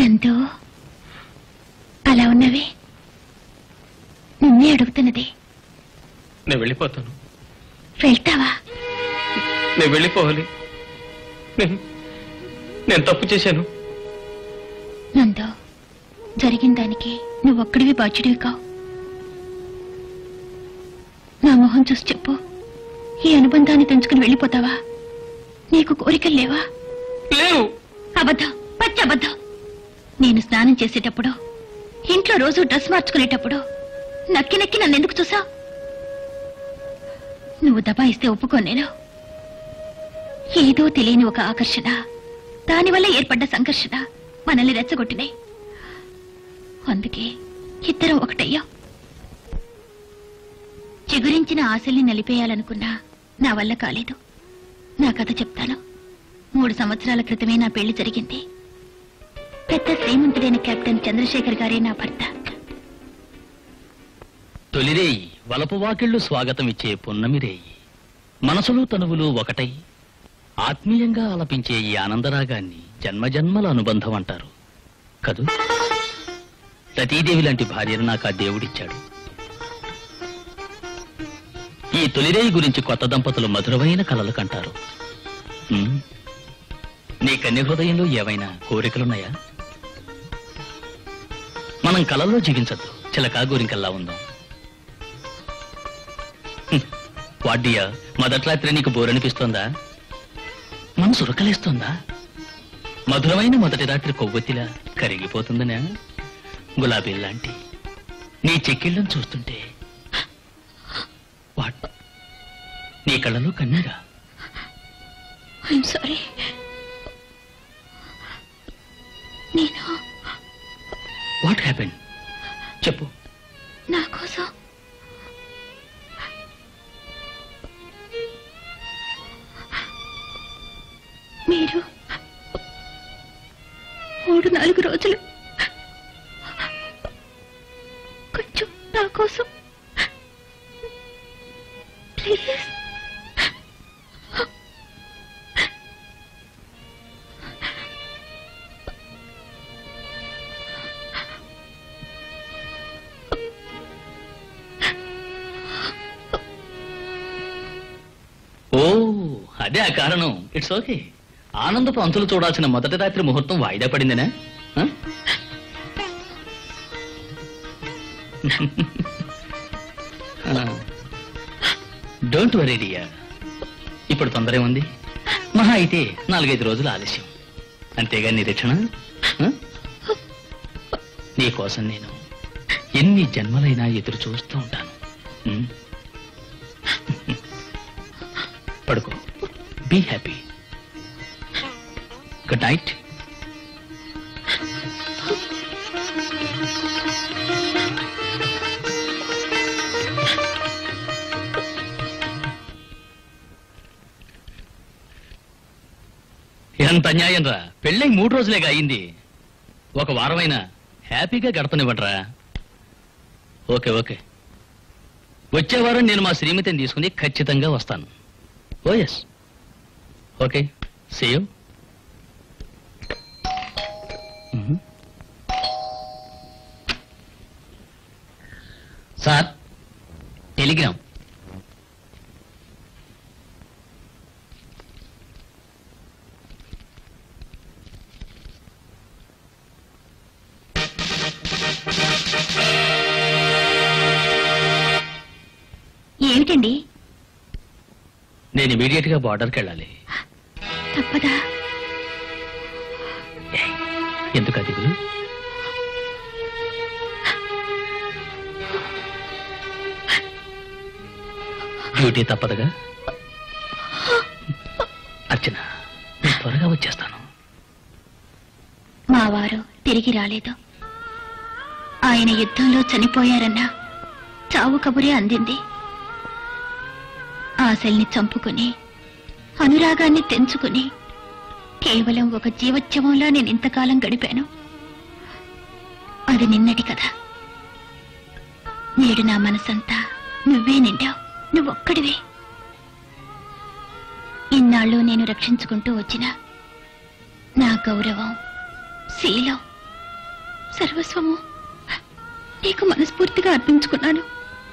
నందు అలా ఉన్నవి నిన్నే అడుగుతున్నది నేను వెళ్ళిపోతాను వెళ్తావా నేను వెళ్ళిపోవాలి నేను నేను తప్పు చేశాను నందు జరిగిన దానికి నువ్వు ఒక్కడివి బాధ్యుడివి కావు నా మొహం చూసి చెప్పు ఈ అనుబంధాన్ని తెంచుకుని వెళ్ళిపోతావా నీకు కోరికలు లేవా లేవు అబద్ధం పచ్చి అబద్ధం నేను స్నానం చేసేటప్పుడు ఇంట్లో రోజు డ్రెస్ మార్చుకునేటప్పుడు నక్కి నక్కి నన్ను ఎందుకు చూసావు నువ్వు దబాయిస్తే ఒప్పుకో నేను ఏదో తెలియని ఒక ఆకర్షణ దానివల్ల ఏర్పడ్డ సంఘర్షణ మనల్ని రెచ్చగొట్టినాయి అందుకే ఇద్దరం ఒకటయ్యా చిగురించిన ఆశల్ని నలిపేయాలనుకున్నా నా వల్ల కాలేదు నా కథ చెప్తాను మూడు సంవత్సరాల క్రితమే నా పెళ్లి జరిగింది పెద్ద శ్రీమంతుడైన కెప్టెన్ చంద్రశేఖర్ గారే నా భర్త తొలిరేయి వలపు వాకిళ్ళు స్వాగతం ఇచ్చే పున్నమిరేయి మనసులు తనువులు ఒకటై ఆత్మీయంగా ఆలపించే ఈ ఆనందరాగాన్ని జన్మజన్మల అనుబంధం అంటారు కదూ సతీదేవి లాంటి భార్యను నాకు ఆ దేవుడిచ్చాడు ఈ తొలిరేయి గురించి కొత్త దంపతులు మధురమైన కలలు కంటారు ఉమ్, నీ కన్య హృదయంలో ఏవైనా కోరికలున్నాయా మనం కలల్లో జీవించద్దు చిలకా గోరింకల్లా ఉందాం వాడ్డియా మొదటి రాత్రి నీకు బోరనిపిస్తోందా మనసు ఉరకలేస్తోందా మధురమైన మొదటి రాత్రి కొవ్వొత్తిలా కరిగిపోతుందనా గులాబీ లాంటి నీ చెక్కిళ్ళను చూస్తుంటే వాట్ నీ కళ్ళలో కన్నీరా ఐఎమ్ సారీ నేను వాట్ హ్యాపెన్ చెప్పు నా కోసం మీరు మూడు నాలుగు రోజులు కొంచెం నా కోసం ప్లీజ్ ఓ అదే ఆ కారణం ఇట్స్ ఓకే ఆనందపు అంతులు చూడాల్సిన మొదటి రాత్రి ముహూర్తం వాయిదా పడిందనా డోంట్ వరీ డియా ఇప్పుడు తొందర ఉంది మహా అయితే నాలుగైదు రోజులు ఆలస్యం అంతేగా నిరీక్షణ ఆ? నీ కోసం నేను ఎన్ని జన్మలైనా ఎదురు చూస్తూ ఉంటాను ఉం? పడుకో బీ హ్యాపీ గుడ్ నైట్ ఎంత అన్యాయం రా పెళ్ళై మూడు రోజులేగా అయింది ఒక వారమైనా హ్యాపీగా గడపనివ్వండిరా ఓకే ఓకే వచ్చే వారం నేను మా శ్రీమతిని తీసుకుని ఖచ్చితంగా వస్తాను oh yes okay save sir telegram ఏమిటండి నేను ఇమీడియట్ గా బార్డర్కి వెళ్ళాలి తప్పదా ఎందుకు ఆ దిగులు డ్యూటీ తప్పదుగా అర్చన నేను త్వరగా వచ్చేస్తాను మా వారు తిరిగి రాలేదు ఆయన యుద్ధంలో చనిపోయారన్న చావు కబురే అందింది ఆశల్ని చంపుకుని అనురాగాన్ని తెంచుకుని కేవలం ఒక జీవోత్సవంలా నేను ఇంతకాలం గడిపాను అది నిన్నటి కథ నేడు నా మనసంతా నువ్వే నిండావు నువ్వొక్కడివే ఇన్నాళ్ళు నేను రక్షించుకుంటూ వచ్చిన నా గౌరవం శీలం సర్వస్వము నీకు మనస్ఫూర్తిగా అర్పించుకున్నాను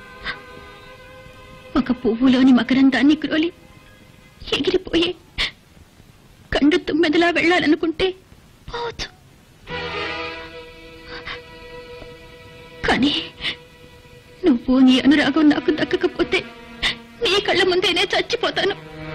ఒక పువ్వులోని మకరందాన్ని క్రోలి ఎగిరిపోయే కండు తుమ్మెదలా వెళ్ళాలనుకుంటే పోవచ్చు కానీ నువ్వు నీ అనురాగం నాకు దక్కకపోతే నీ కళ్ళ ముందేనే చచ్చిపోతాను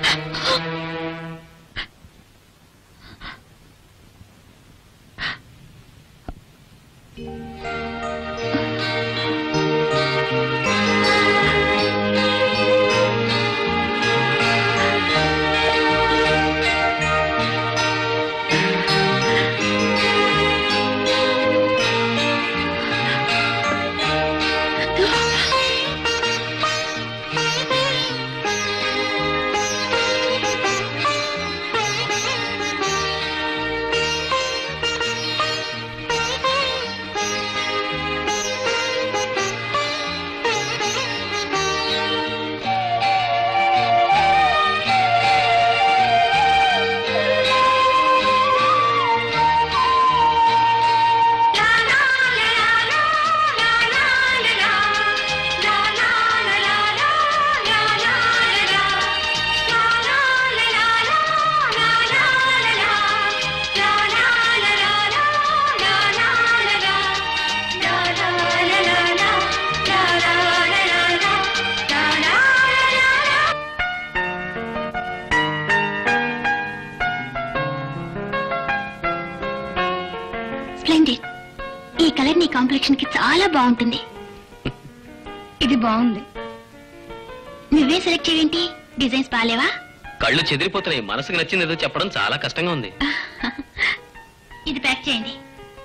స్ప్లెండిడ్ ఈ కలర్ నీ కాంప్లెక్షన్ కి చాలా బాగుంటుంది ఇది బాగుంది నువ్వే సెలెక్ట్ చేయండి డిజైన్స్ బాగాలేవా కళ్ళు చెదిరిపోతున్నాయి మనసుకు నచ్చింది ఏదో చెప్పడం చాలా కష్టంగా ఉంది ఇది ప్యాక్ చేయండి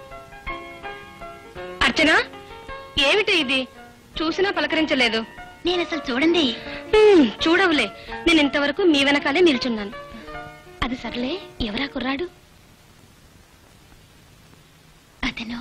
అర్చన ఏమిటి ఇది చూసినా పలకరించలేదు నేను అసలు చూడండి హ్మ్, చూడవులే నేను ఇంతవరకు మీ వెనకాలే నిల్చున్నాను అది సర్లే ఎవరా కుర్రాడు అతను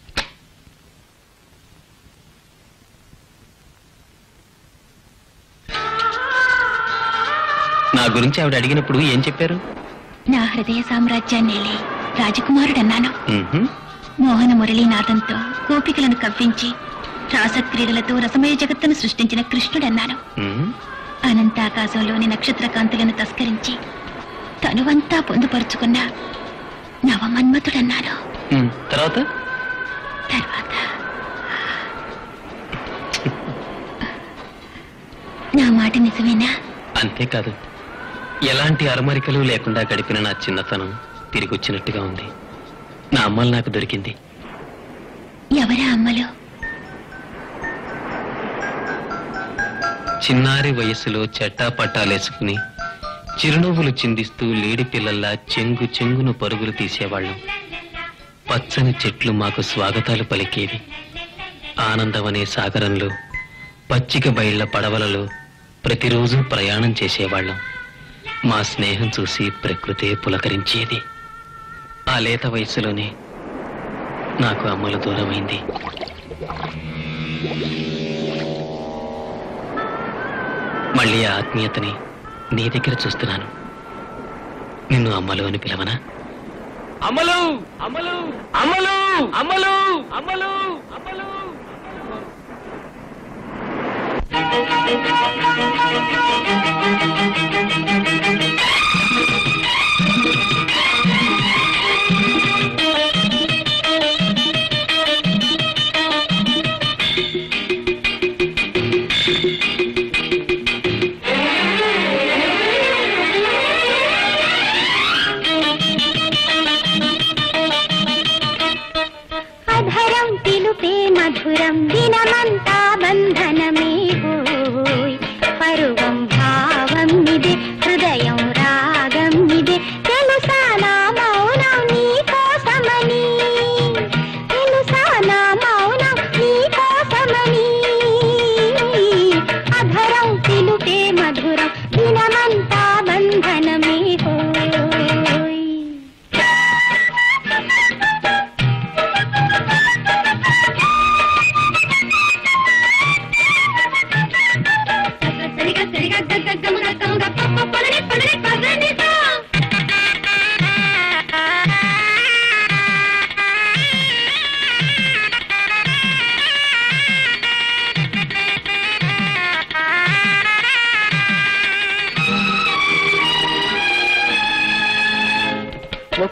నా గురించి ఆవిడ అడిగినప్పుడు ఏం చెప్పారు నా హృదయ సామ్రాజ్యాన్ని రాజకుమారుడన్నాను మ్మ్హ్మ్. మోహన మురళీనాథంతో గోపికలను కవ్వించి రాసక్రీడలతో రసమయ జగత్తును సృష్టించిన కృష్ణుడన్నాను మ్మ్. అనంతాకాశంలోని నక్షత్ర కాంతులను తస్కరించి తనువంతా పొందుపరుచుకున్న నవమన్మతుడన్నాను మ్మ్. తర్వాత తర్వాత నా మాట నిజమేనా అంతేకాదు ఎలాంటి అరమరికలు లేకుండా గడిపిన నా చిన్నతనం తిరిగి వచ్చినట్టుగా ఉంది నా అమ్మలు నాకు దొరికింది ఎవరా అమ్మలు చిన్నారి వయసులో చెట్టా పట్టాలేసుకుని చిరునవ్వులు చిందిస్తూ లేడి పిల్లల్లా చెంగు చెంగును పరుగులు తీసేవాళ్ళం పచ్చని చెట్లు మాకు స్వాగతాలు పలికేవి ఆనందమనే సాగరంలో పచ్చిక బయళ్ల పడవలలో ప్రతిరోజు ప్రయాణం చేసేవాళ్ళం మా స్నేహం చూసి ప్రకృతే పులకరించేది ఆ లేత వయసులోనే నాకు అమ్మలు దూరమైంది మళ్ళీ ఆ ఆత్మీయతని నీ దగ్గర చూస్తున్నాను నిన్ను అమ్మలు అని పిలవనా అమ్మలు అమ్మలు అమ్మలు అమ్మలు అమ్మలు అమ్మలు అధరం పిలుపే మధురం దినమంతా బంధనమే హోయ్ పరువం భావం ఇది హృదయం రా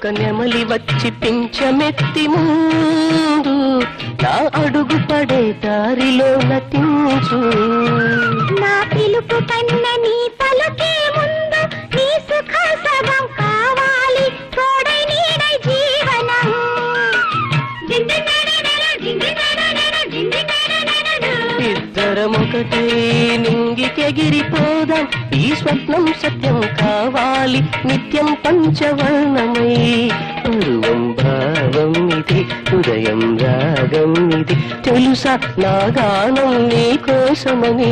ఒక నెమలి వచ్చి పించమెత్తి ముందు నా అడుగు పడే దారిలో నటించు నా పిలుపు కన్న నీ పలుకే ముందు నీ సుఖ సగం కావాలి తోడై నీడై జీవనం ఇద్దరం ఒకటే నింగికెగిరిపోదాం ఈ స్వప్నం సత్యం కావాలి నిత్యం పంచవర్ణమై పరువం భావం ఇది హృదయం రాగం ఇది తెలుసా నా గానం నీ కోసమని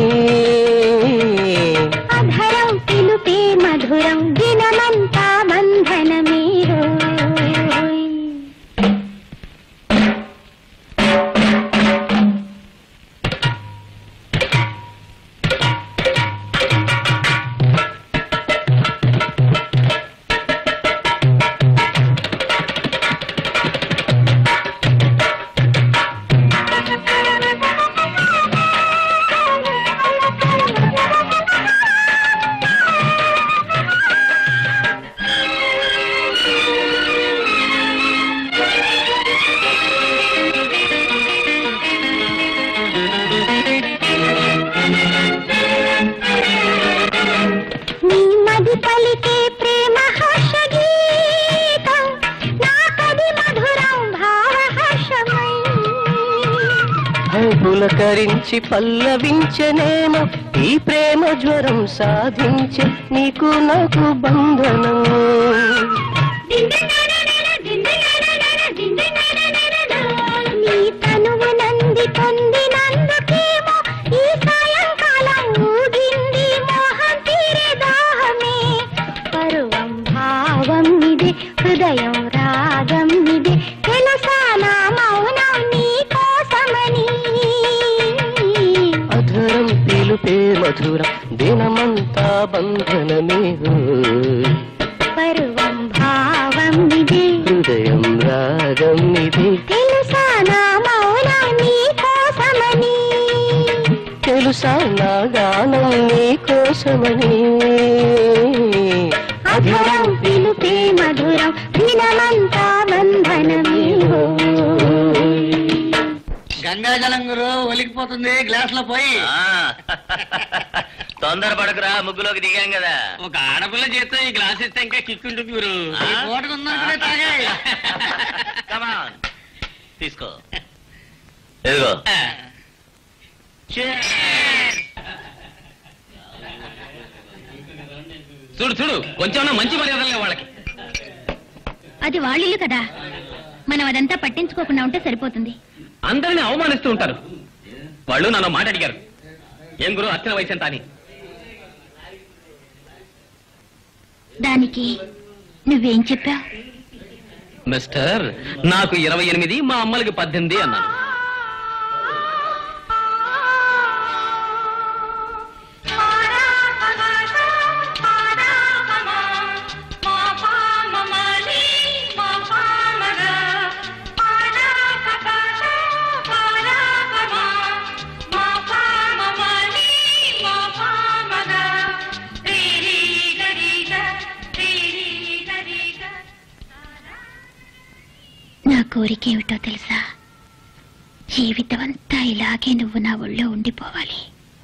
అధరం పిలుపే మధురం దినమంతా బంధనమే నీ మది పలికే ప్రేమ హర్ష గీతం నా కది మధురం భావ హర్షమై పులకరించి పల్లవించనేమో ఈ ప్రేమ జ్వరం సాధించే నీకు నాకు బంధనం నీ తనువు నంది పొందినందుకేమో ఈ సాయంకాలం ఊగింది మోహం తీరే దాహమే పరువం భావం ఇది హృదయం రాగం ఇది తెలుసా నా మౌనం నీ కోసమని అధరం పిలుపే మధురం దినమంతా బంధనమే హోయ్. పరువం భావం ఇది హృదయం రాగం ఇది తెలుసా నా మౌనం నీ కోసమని తెలుసా నా గానం నీ కోసమని అధరం పిలుపే మధురం దినమంతా బంధనమే గంగాజలం గురు ఒలికిపోతుంది గ్లాస్ లో పోయి తొందరపడకురా ముగ్గులోకి దిగాం కదా ఒక ఆడపిల్ల చేస్తే ఈ గ్లాస్ ఇస్తే ఇంకా కిక్ ఉంటుంది గురు ఈ పూటకు ఉందనుకునే తాగాయి Come on. తీసుకో ఎదుగో చూడు చూడు కొంచెం మంచి మర్యాదలే వాళ్ళకి అది వాళ్ళిల్లు కదా మనం అదంతా పట్టించుకోకుండా ఉంటే సరిపోతుంది అందరిని అవమానిస్తూ ఉంటారు వాళ్ళు నన్ను మాట అడిగారు ఏం గురు అచ్చిన వయసు ఎంత అని దానికి నువ్వేం చెప్పావు మిస్టర్ నాకు ఇరవై ఎనిమిది మా అమ్మలకి పద్దెనిమిది అన్నాను నా కోరికేమిటో తెలుసా జీవితం అంతా ఇలాగే నువ్వు నా ఒళ్ళో ఉండిపోవాలి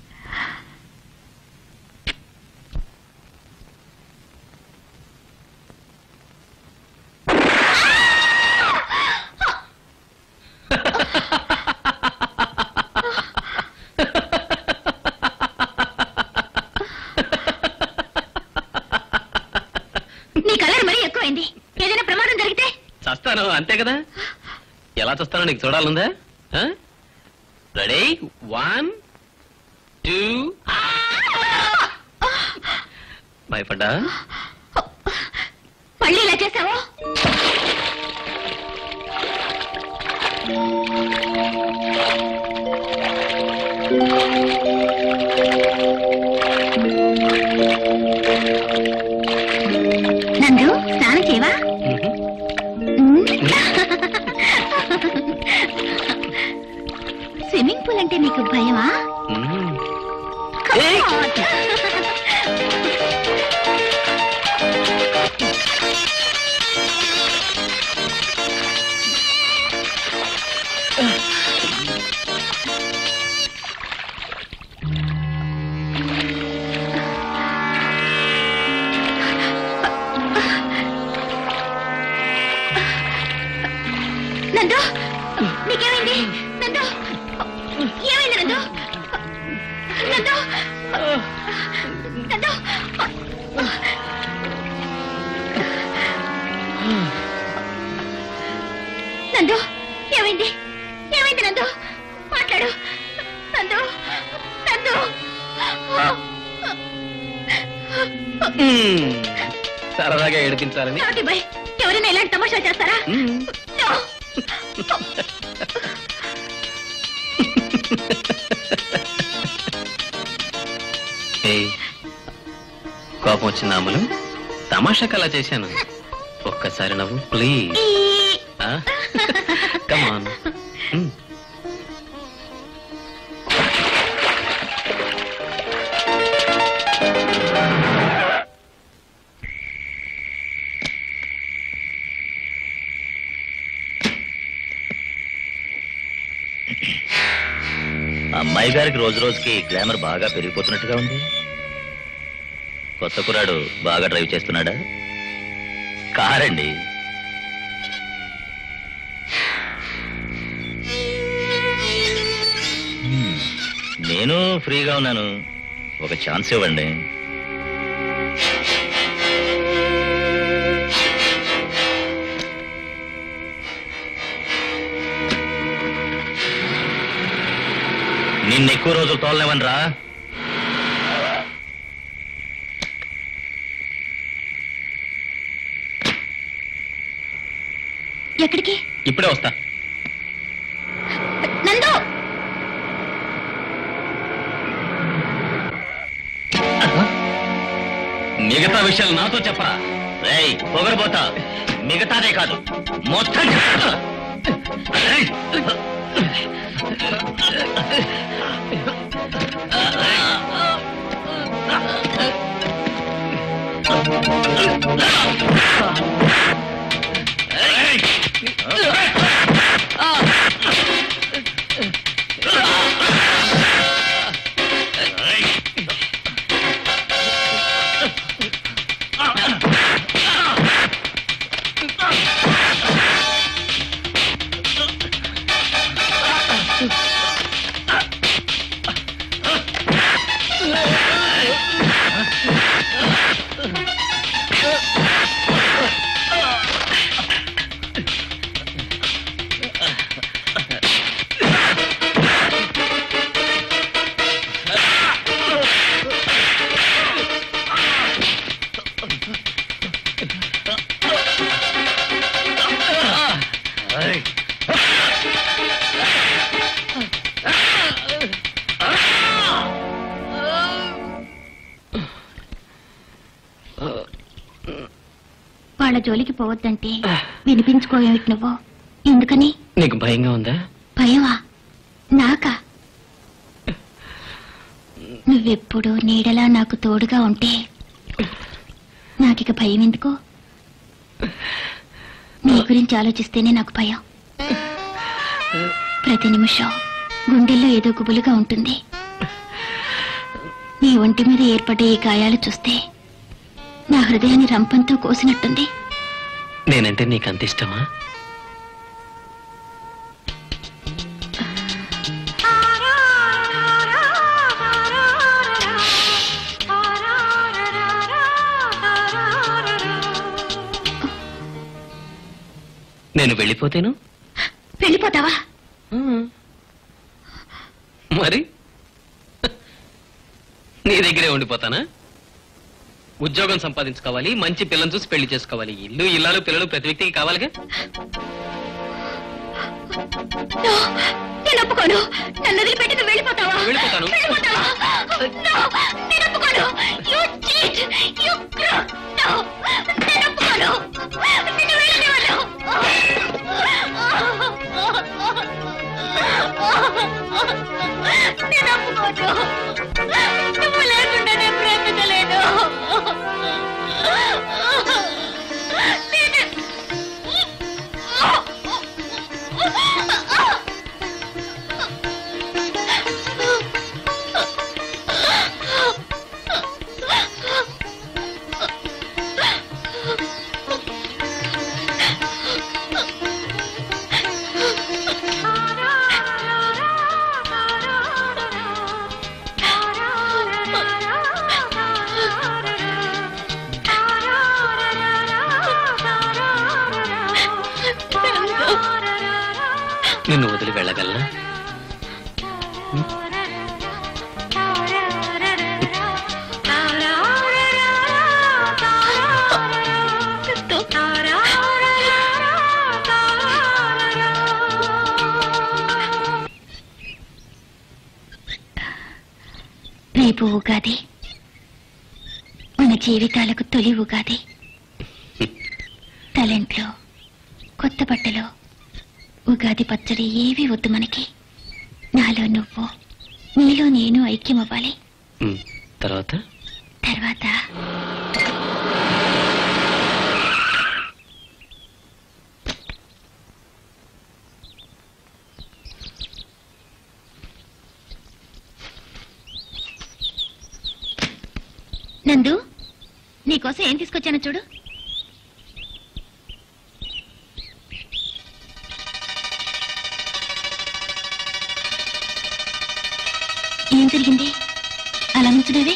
నీ కలర్ మరీ ఎక్కువైంది ఏదైనా ప్రమాదం జరిగితే చస్తాను అంతే కదా ఎలా చూస్తానో నీకు చూడాలందా రెడీ వన్ టూ భయపడ్డా మళ్ళీ ఇలా చేసావో నందు స్నానం చేయవా స్విమ్మింగ్ పూల్ అంటే నీకు భయమా మ్మ్. Come on. నందు నీకేమైంది నందు ఏమైంది నందు నందు నందు నందు ఏమైంది ఏమైంది నందు మాట్లాడు నందు నందు సరదాగా ఏడిపించాలని నాటి బై ఎవరైనా ఇలాంటి తమాషా చేస్తారా No. ఏయ్, కోపం వచ్చింది అమలు తమాషాకి అలా చేశాను ఒక్కసారి నవ్వు ప్లీజ్ కమాన్ అమ్మాయి గారికి రోజు రోజుకి గ్లామర్ బాగా పెరిగిపోతున్నట్టుగా ఉంది కొత్త కురాడు బాగా డ్రైవ్ చేస్తున్నాడా కారండి హ్మ్, నేను ఫ్రీగా ఉన్నాను ఒక ఛాన్స్ ఇవ్వండి నిన్న ఎక్కువ రోజులు తోలనివ్వనరా ఎక్కడికి ఇప్పుడే వస్తా నందు మిగతా విషయాలు నాతో చెప్పరా రేయ్ పొగరబోతా మిగతాదే కాదు మొత్తం చెప్తా. రేయ్. వాళ్ళ జోలికి పోవద్దంటే వినిపించుకోవేమిటి నువ్వు ఎందుకని నీకు భయంగా ఉందా భయమా నాకా నువ్వెప్పుడు నీడలా నాకు తోడుగా ఉంటే నాకిక భయం ఎందుకు నీ గురించి ఆలోచిస్తేనే నాకు భయం ప్రతి నిమిషం గుండెల్లో ఏదో గుబులుగా ఉంటుంది నీ ఒంటి మీద ఏర్పడే ఈ గాయాలు చూస్తే నా హృదయాన్ని రంపంతో కోసినట్టుంది నేనంటే నీకు అంత ఇష్టమా నేను వెళ్ళిపోతేను వెళ్ళిపోతావా మరి నీ దగ్గరే ఉండిపోతానా ఉద్యోగం సంపాదించుకోవాలి మంచి పిల్లని చూసి పెళ్లి చేసుకోవాలి ఇల్లు ఇల్లాలు పిల్లలు ప్రతి వ్యక్తికి కావాలిగా No, నేను ఒప్పుకోను నన్ను వదిలిపెట్టి నువ్వు వెళ్ళిపోతావా వెళ్ళిపోతాను. వెళ్ళిపోతావా No, నేను ఒప్పుకోను You cheat! You crook! No, నేను ఒప్పుకోను నిన్ను వెళ్ళనివ్వను. నేను ఒప్పుకోను నువ్వు లేకుండా నేను బ్రతకలేను నేను నిన్ను వదిలి వెళ్ళగలనా రేపు ఉగాది మన జీవితాలకు తొలి ఉగాది తలెంట్లో కొత్త బట్టలు ఉగాది పచ్చడి ఏవి వద్దు మనకి నాలో నువ్వు నీలో నేను ఐక్యమవ్వాలి ఉమ్, తర్వాత తర్వాత నందు నీకోసం ఏం తీసుకొచ్చానో చూడు ఏం జరిగింది అలా నుంచునేవి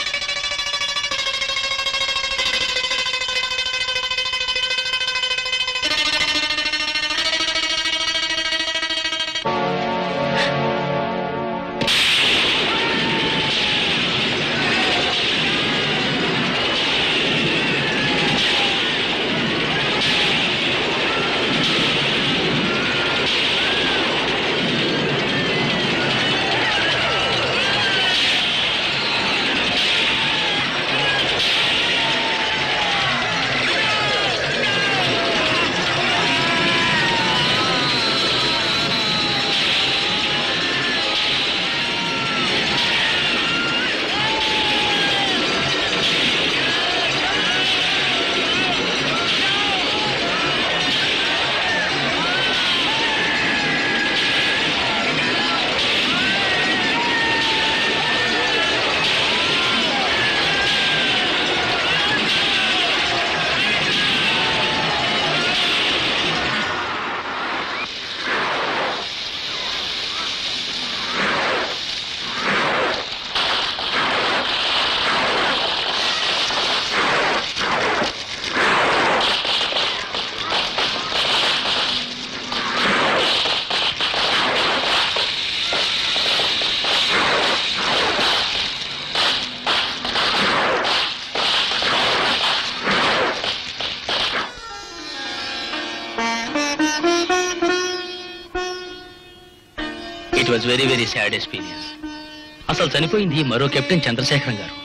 it was very very sad experience అసలు చనిపోయింది మరో కెప్టెన్ చంద్రశేఖరం గారు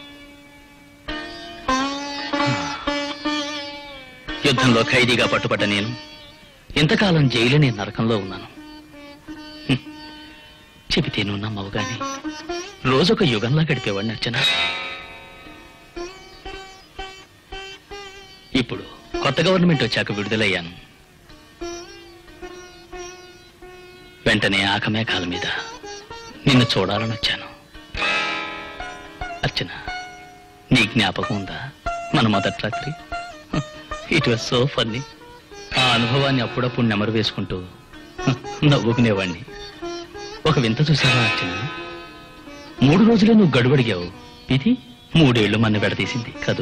యుద్ధంలో ఖైదీగా పట్టుబడ్డ నేను ఇంతకాలం జైలుని నరకంలో ఉన్నాను హ్మ్. చెబితే నువ్వు నమ్మవు గాని రోజొక యుగంలా గడిపేవాడిని అర్చన ఇప్పుడు కొత్త గవర్నమెంట్ వచ్చాక విడుదలయ్యాను వెంటనే ఆకమేఘాల మీద నిన్ను చూడాలని వచ్చాను అర్చన నీ జ్ఞాపకం ఉందా మన మొదటి రాత్రి ఇట్ వాజ్ సో ఫన్నీ ఆ అనుభవాన్ని అప్పుడప్పుడు నెమరు వేసుకుంటూ నవ్వుకునేవాణ్ణి ఒక వింత చూసావా అర్చన మూడు రోజులే నువ్వు గడువడిగావు ఇది మూడేళ్లు మన విడదీసింది కదూ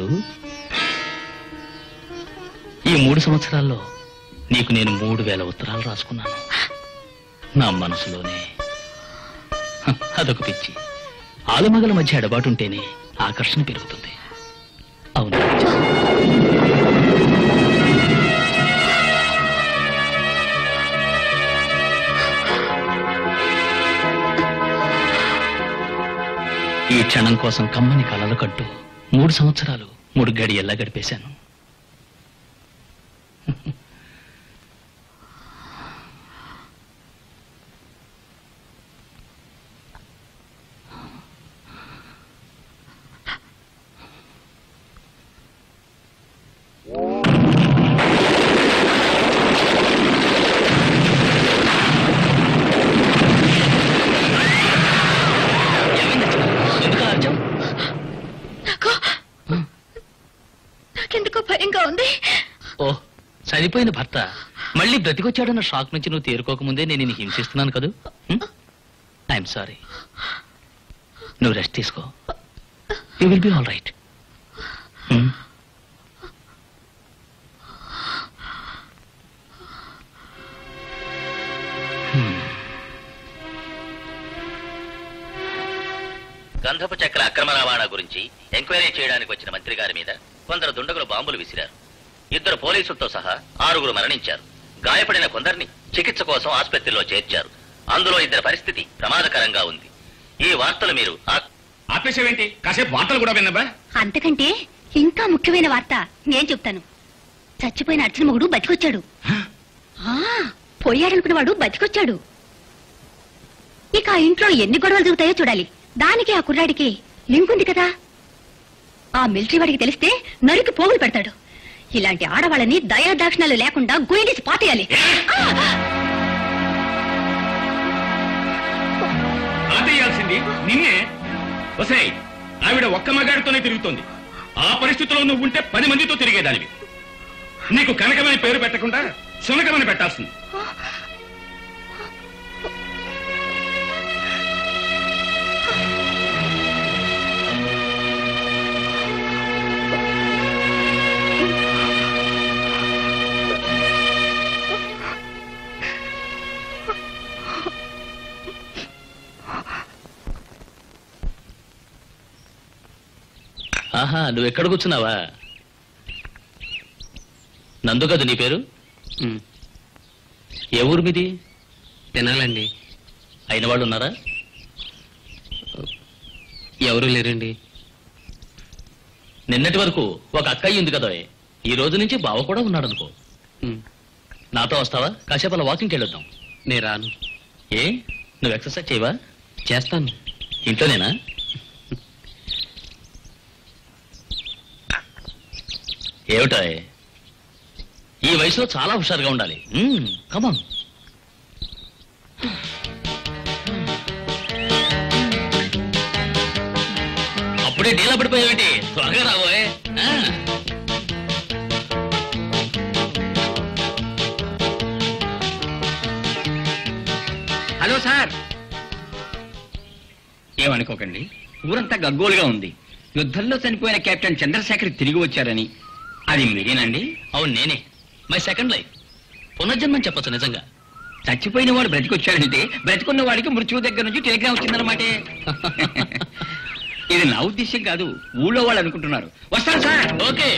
ఈ మూడు సంవత్సరాల్లో నీకు నేను మూడు వేల ఉత్తరాలు రాసుకున్నాను నా మనసులోనే హ, అదొక పిచ్చి ఆలుమగల మధ్య ఎడబాటుంటేనే ఆకర్షణ పెరుగుతుంది అవును ఈ క్షణం కోసం కమ్మని కలలు కట్టు మూడు సంవత్సరాలు మూడు గడియల్లా గడిపేశాను ఎందుకు అలా అరిచావ్? నాకు నాకెందుకో భయంగా ఉంది ఓ చనిపోయిన భర్త మళ్ళీ బ్రతికొచ్చాడన్న షాక్ నుంచి నువ్వు తేరుకోకముందే నేను నిన్ను హింసిస్తున్నాను కదూ ఐఎమ్ సారీ నువ్వు రెస్ట్ తీసుకో you will be all right గంధపు చక్ర అక్రమ రవాణా గురించి ఎంక్వైరీ చేయడానికి వచ్చిన మంత్రి గారి మీద కొందరు దుండగులు బాంబులు విసిరారు ఇద్దరు పోలీసులతో సహా ఆరుగురు మరణించారు గాయపడిన కొందరిని చికిత్స కోసం ఆసుపత్రిలో చేర్చారు అందులో ఇద్దరి పరిస్థితి ప్రమాదకరంగా ఉంది ఈ వార్తలు మీరు ఆ- ఆపేసావేంటి కాసేపు వార్తలు కూడా విన్నబా అంతకంటే ఇంకా ముఖ్యమైన వార్త నేను చెప్తాను చచ్చిపోయిన అర్చన మొగుడు బతికొచ్చాడు ఆ, పోయాడనుకున్న వాడు బతికొచ్చాడు ఇక ఆ ఇంట్లో ఎన్ని గొడవలు జరుగుతాయో చూడాలి దానికి ఆ కుర్రాడికి లింక్ ఉంది కదా ఆ మిలిటరీ వాడికి తెలిస్తే నరికి పోగులు పెడతాడు ఇలాంటి ఆడవాళ్ళని దయాదాక్షిణాలు లేకుండా గుయిండేసి పాతేయాలి ఆ! ఆపేయాల్సింది నిన్నే వసే ఆవిడ ఒక్క మగాడితోనే తిరుగుతోంది ఆ పరిస్థితిలో నువ్వు ఉంటే పది మందితో తిరిగేదానివి నీకు కనకమని పేరు పెట్టకుండా సునకమని పెట్టాల్సింది ఆహా నువ్వు ఎక్కడ కూర్చున్నావా నందు కదా నీ పేరు ఉమ్, ఏ ఊరు మీది తినాలండి అయిన వాళ్ళు ఉన్నారా ఎవరు లేరండి నిన్నటి వరకు ఒక అక్కయ్య ఉంది కదా ఈ రోజు నుంచి బావ కూడా ఉన్నాడు అనుకో ఉమ్, నాతో వస్తావా కాసేపు అలా వాకింగ్కి వెళ్ళొద్దాం నేను రాను ఏ నువ్వు ఎక్సర్సైజ్ చేయవా చేస్తాను ఇంట్లోనేనా ఏమిటా ఈ వయసులో చాలా హుషారుగా ఉండాలి కమాన్ అప్పుడే డీలా పడిపోయావేంటి త్వరగా రాబోయే ఆ. హలో సార్ ఏమనుకోకండి ఊరంతా గగ్గోలుగా ఉంది యుద్ధంలో చనిపోయిన కెప్టెన్ చంద్రశేఖర్ తిరిగి వచ్చారని అది మీరేనండి అవును నేనే మై సెకండ్ లైఫ్ పునర్జన్మని చెప్పొచ్చు నిజంగా చచ్చిపోయిన వాడు బ్రతికొచ్చాడంటే బ్రతికున్న వాడికి మృత్యువు దగ్గర నుంచి టెలిగ్రామ్ వచ్చిందనమాటే ఇది నా ఉద్దేశం కాదు ఊళ్ళో వాళ్ళు అనుకుంటున్నారు వస్తాను సార్ ఓకే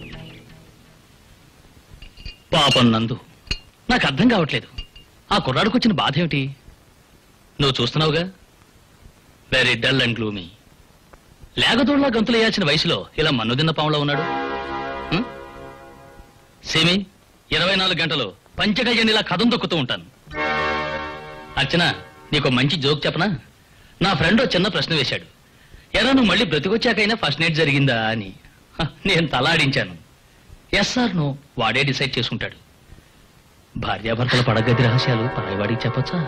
పాపం నందు నాకు అర్థం కావట్లేదు ఆ కుర్రాడికి వచ్చిన బాధ ఏమిటి నువ్వు చూస్తున్నావుగా వెరీ డల్ అండ్ గ్లూమీ లేగదోళ్ళ గంతులు వేయాల్సిన వయసులో ఇలా మన్నుదిన్న పాములో ఉన్నాడు హ్మ్? సేమి ఇరవై నాలుగు గంటలు పంచగజనిలా కథం దొక్కుతూ ఉంటాను అర్చన నీకు మంచి జోక్ చెప్పనా నా ఫ్రెండ్ ఓ చిన్న ప్రశ్న వేశాడు ఎరా నువ్వు మళ్ళీ బ్రతికొచ్చాకైనా ఫస్ట్ నైట్ జరిగిందా అని హ, నేను తలాడించాను ఎస్ సార్ నో వాడే డిసైడ్ చేసుకుంటాడు భార్యాభర్తల పడగది రహస్యాలు పరాయివాడికి చెప్పచ్చా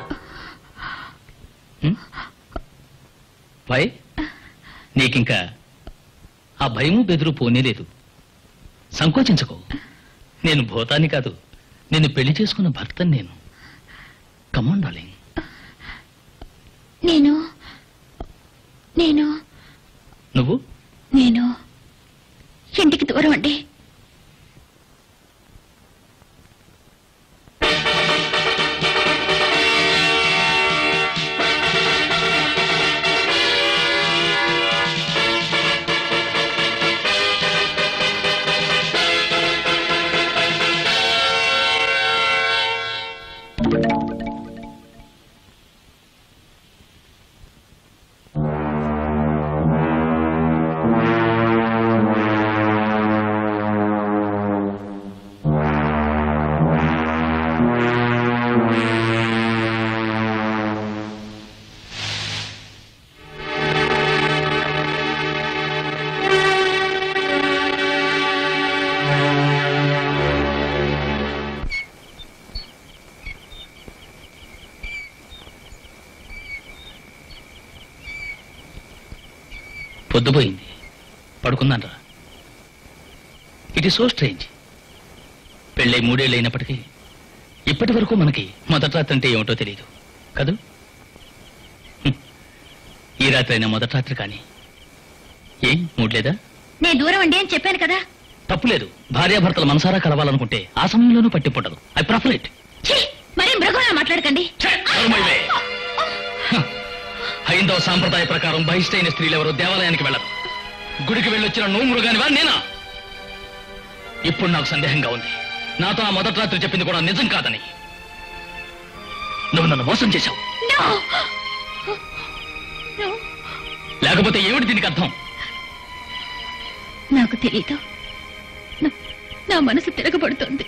వై నీకింకా ఆ భయము బెదురు పోనే లేదు సంకోచించుకో నేను భూతాన్ని కాదు నిన్ను పెళ్లి చేసుకున్న భర్తని నేను కమాన్ డార్లింగ్ నేను నేను నువ్వు నేను ఇంటికి దూరం అండి పొద్దుపోయింది పడుకుందాన్రా ఇట్ ఈస్ సో స్ట్రేంజ్ పెళ్ళై మూడేళ్ళు అయినప్పటికీ ఇప్పటి వరకు మనకి మొదటి రాత్రి అంటే ఏమిటో తెలియదు కదూ హ్మ్. ఈ రాత్రి అయినా మొదటి రాత్రి కానీ ఏం మూడ్లేదా నేను దూరం అండి అని చెప్పాను కదా తప్పులేదు భార్యాభర్తల మనసారా కలవాలనుకుంటే ఆ సమయంలోనూ పట్టింపుండదు ఐ ప్రిఫర్ ఇట్ ఛీ! మరీ మృగంలా మాట్లాడకండి ఛే, నోరుమూయవే. హ. హైందవ సాంప్రదాయ ప్రకారం బహిష్టైన స్త్రీలు ఎవరు దేవాలయానికి వెళ్ళరు గుడికి వెళ్ళొచ్చిన నువ్వు మృగానివా నేనా ఇప్పుడు నాకు సందేహంగా ఉంది నాతో ఆ మొదటి రాత్రి చెప్పింది కూడా నిజం కాదని నువ్వు నన్ను మోసం చేశావు No! No. లేకపోతే ఏమిటి దీనికి అర్థం నాకు తెలీదు నా- నా మనసు తిరగబడుతోంది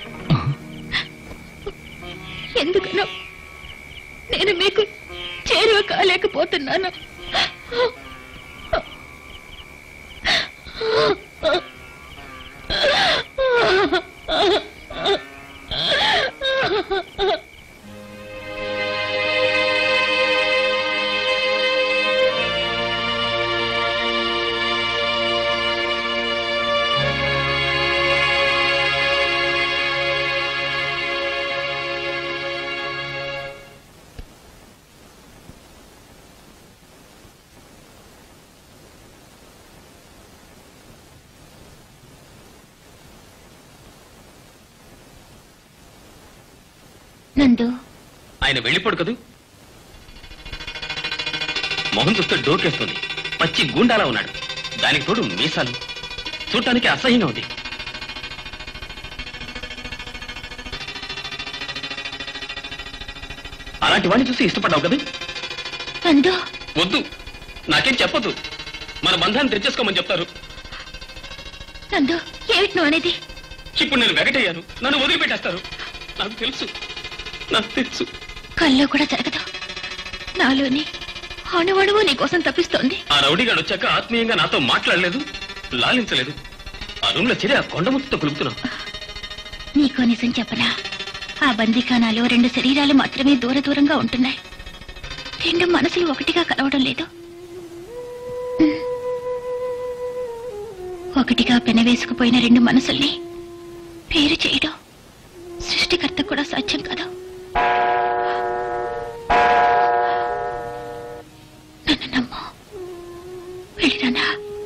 ఎందుకనో నేను మీకు చేరువ కాలేకపోతున్నాను నందు ఆయన వెళ్ళిపోడు కదూ మొహం చూస్తే డోకేస్తుంది పచ్చి గూండాలా ఉన్నాడు దానికి తోడు మీసాలు చూడటానికి అసహ్యంగా ఉంది అలాంటి వాడిని చూసి ఇష్టపడ్డావు కదా నందు వద్దు నాకేం చెప్పొద్దు మన బంధాన్ని తెచ్చేసుకోమని చెప్తారు నందు ఏమిటి నువ్వు అనేది ఇప్పుడు నేను వెగటయ్యాను నన్ను వదిలిపెట్టేస్తారు నాకు తెలుసు నాకు తెలుసు కల్లో కూడా జరగదు నాలోని అణువణువు నీ కోసం తప్పిస్తోంది ఆ రౌడీగాడు వచ్చాక ఆత్మీయంగా నాతో మాట్లాడలేదు లాలించలేదు ఆ రూమ్ లో చేరి ఆ కొండముత్తుతో కులుపుతున్నాం నీకో నిజం చెప్పనా ఆ బందీఖానాలో రెండు శరీరాలు మాత్రమే దూర దూరంగా ఉంటున్నాయి రెండు మనసులు ఒకటిగా కలవడం లేదు ఉమ్. ఒకటిగా పెనవేసుకుపోయిన రెండు మనసుల్ని పేరు చేయడం సృష్టికర్త కూడా సాధ్యం కాదు నన్ను నమ్ము వెళ్ళిరానా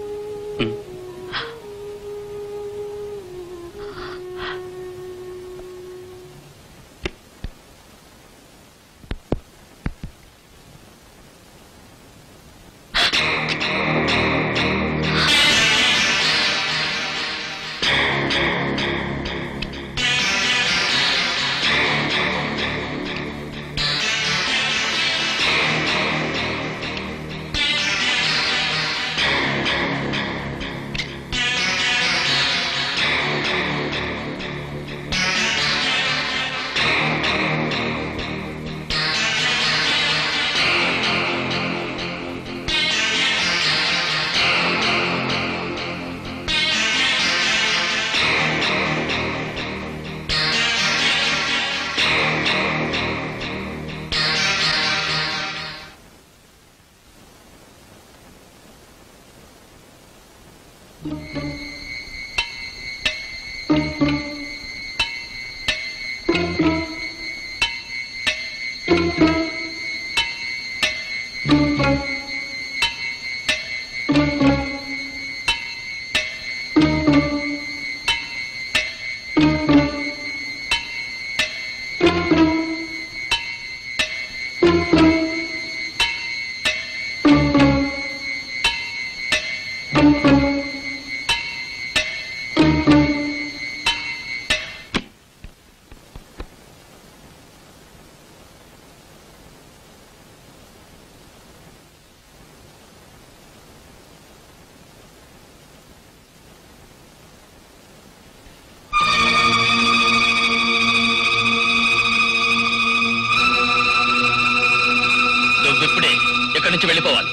నువ్విప్పుడే ఇక్కడి నుంచి వెళ్ళిపోవాలి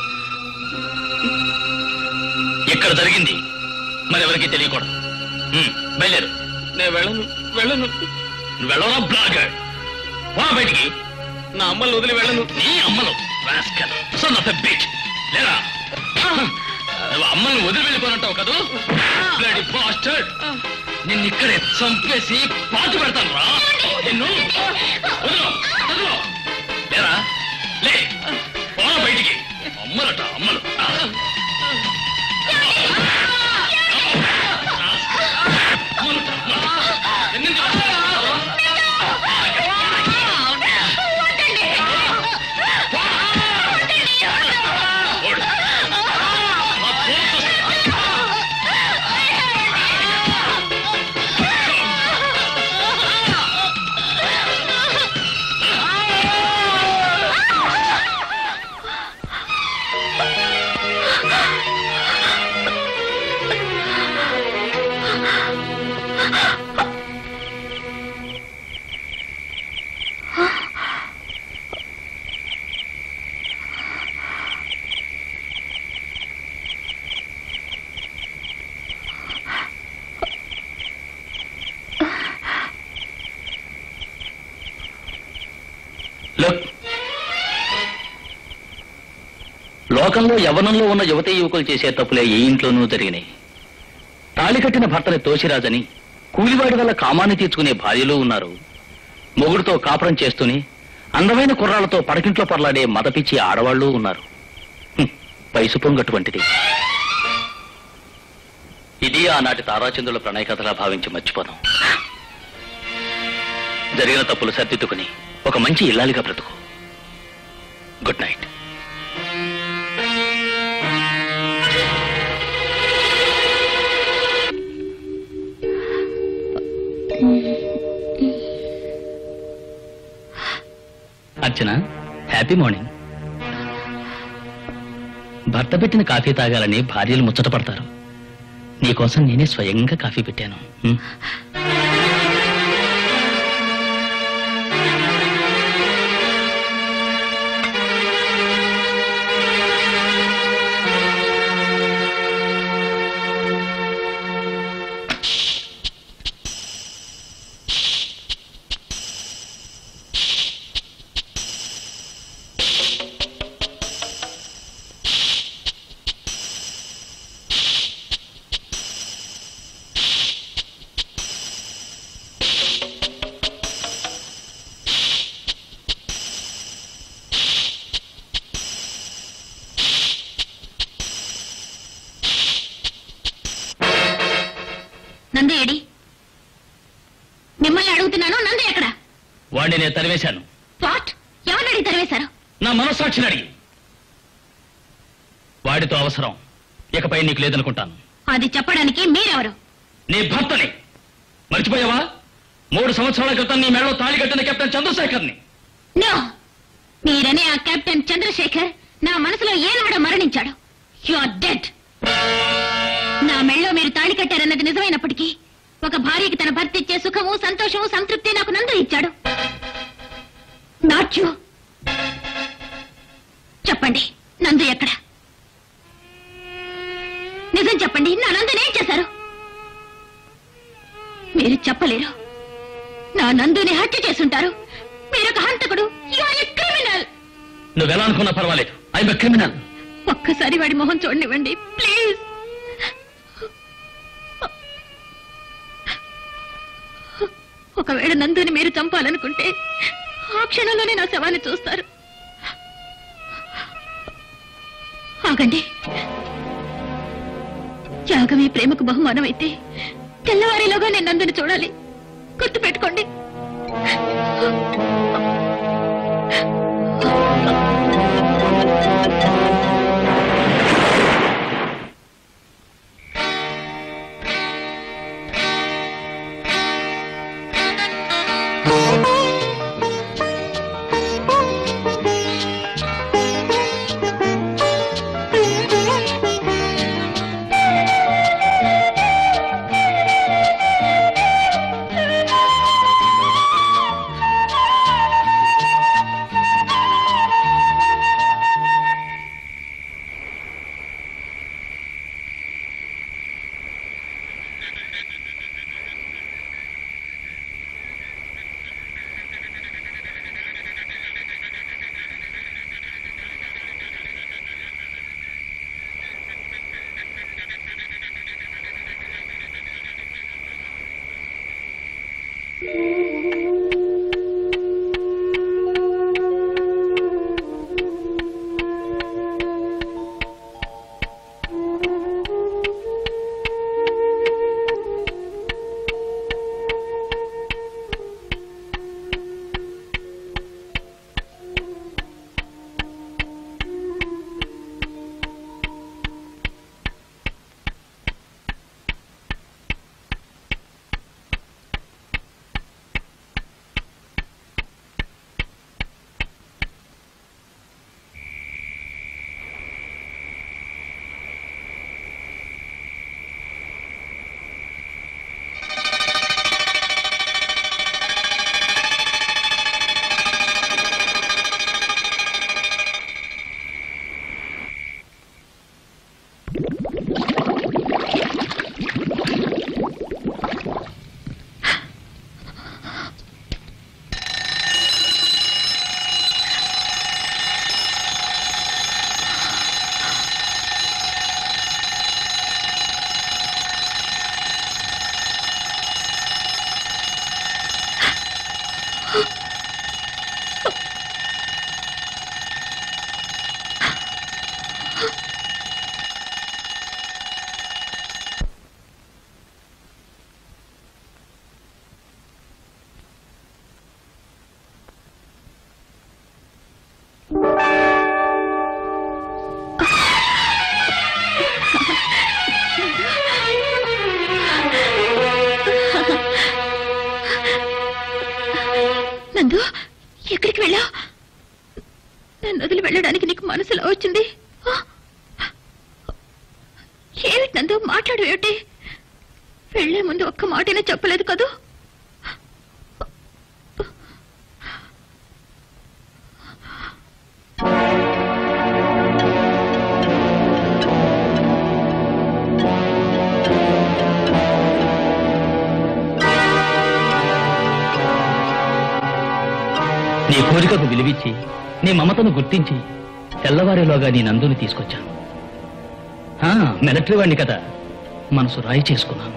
ఇక్కడ జరిగింది మరెవరికి తెలియకూడదు ఉమ్, బయలుదేరు నేను వెళ్ళను వెళ్ళను నువ్వు వెళ్ళవరా బ్లాగర్ వా బయటికి నా అమ్మల్ని వదిలి వెళ్ళను నీ అమ్మలు rascal son of a bitch లేరా నువ్వు అమ్మల్ని వదిలి వెళ్ళిపోనంటావు కదూ బ్లడీ బాస్టర్డ్ నిన్ను ఇక్కడే చంపేసి పాటు పెడతాను రా నిన్ను వదిలో వదిలో లేరా లే పోరా బయటికి అమ్మలట అమ్మలు అమ్మలట, అమ్మలు. ఎన్నింటి వస్తారు? లుక్ లోకంలో యవనంలో ఉన్న యువతీ యువకులు చేసే తప్పులే ఏ ఇంట్లోనూ జరిగినాయి తాళి కట్టిన భర్తని తోసిరాజని కూలివాడి వల్ల కామాన్ని తీర్చుకునే భార్యలు ఉన్నారు మొగుడుతో కాపురం చేస్తూనే అందమైన కుర్రాళ్లతో పడకింట్లో పర్లాడే మదపిచ్చి ఆడవాళ్లు ఉన్నారు హ్మ్, వయసు పొంగటువంటిది ఇది ఆనాటి తారాచంద్రుల ప్రణయ కథలా భావించి మర్చిపోదాం జరిగిన తప్పులు సర్దిద్దుకుని ఒక మంచి ఇల్లాలిగా బ్రతుకు good night Archana happy morning భర్త పెట్టిన కాఫీ తాగాలని భార్యలు ముచ్చట పడతారు నీకోసం నేనే స్వయంగా కాఫీ పెట్టాను హ్మ్? నందు ఏడి మిమ్మల్ని అడుగుతున్నాను నందు ఎక్కడ వాడిని నేను తరివేశాను వాట్ ఎవరిని అడిగి తరివేశారు నా మనస్సాక్షిని అడిగి వాడితో అవసరం ఇకపై నీకు లేదనుకుంటాను అది చెప్పడానికి మీరెవరు నీ భర్తని మర్చిపోయావా మూడు సంవత్సరాల క్రితం నీ మెడలో తాళి కట్టిన కెప్టెన్ చంద్రశేఖర్ని నో మీరనే ఆ కెప్టెన్ చంద్రశేఖర్ నా మనసులో ఏనాడో మరణించాడు యు ఆర్ డెడ్ నా మెళ్ళో మీరు తాళి కట్టారన్నది నిజమైనప్పటికీ ఒక భార్యకి తన భర్త ఇచ్చే సుఖము సంతోషము సంతృప్తి నాకు నందు ఇచ్చాడు నాట్ యు చెప్పండి నందు ఎక్కడ నిజం చెప్పండి నా నందునేం చేశారు మీరు చెప్పలేరు నా నందుని హత్య చేసుంటారు మీరొక హంతకుడు యు ఆర్ క్రిమినల్ నువ్వెలా అనుకున్నా పర్వాలేదు ఐ క్రిమినల్ ఒక్కసారి వాడి మొహం చూడనివ్వండి ప్లీజ్ ఒకవేళ నందుని మీరు చంపాలనుకుంటే ఆ క్షణంలోనే నా శవాన్ని చూస్తారు ఆగండి త్యాగమే ప్రేమకు బహుమానం అయితే తెల్లవారిలోగా నేను నందుని చూడాలి గుర్తు పెట్టుకోండి ఎక్కడికి వెళ్ళా నన్ను వదిలి వెళ్ళడానికి నీకు మనసులో వచ్చింది ఆ? ఏమిటి నందు మాట్లాడు ఏమిటి వెళ్లే ముందు ఒక్క మాటైనా చెప్పలేదు కదూ నీ కోరికకు విలువిచ్చి నీ మమతను గుర్తించి తెల్లవారేలోగా నీ నందుని తీసుకొచ్చాను ఆ, మిలిటరీ వాడిని కదా మనసు రాయి చేసుకున్నాను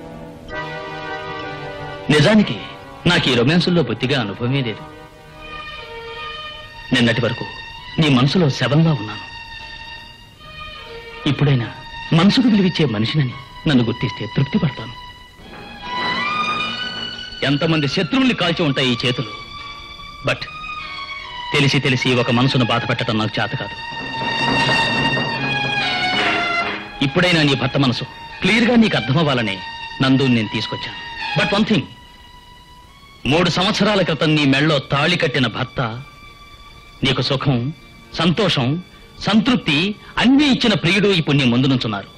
నిజానికి నాకు ఈ రొమాన్సుల్లో బొత్తిగా అనుభవమే లేదు నిన్నటి వరకు నీ మనసులో శవంగా ఉన్నాను ఇప్పుడైనా మనసుకు విలువిచ్చే మనిషినని నన్ను గుర్తిస్తే తృప్తి పడతాను ఎంతమంది శత్రువుల్ని కాల్చి ఉంటాయి ఈ చేతులు బట్ తెలిసి తెలిసి ఒక మనసును బాధ పెట్టడం నాకు చేత కాదు ఇప్పుడైనా నీ భర్త మనసు క్లియర్గా నీకు అర్థమవ్వాలని నందు నేను తీసుకొచ్చాను బట్ వన్ థింగ్ మూడు సంవత్సరాల క్రితం నీ మెళ్ళో తాళి కట్టిన భర్త నీకు సుఖం సంతోషం సంతృప్తి అన్నీ ఇచ్చిన ప్రియుడు ఇప్పుడు నీ ముందు నుంచున్నారు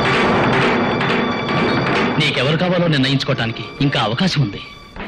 నీకెవరు కావాలో నిర్ణయించుకోవటానికి ఇంకా అవకాశం ఉంది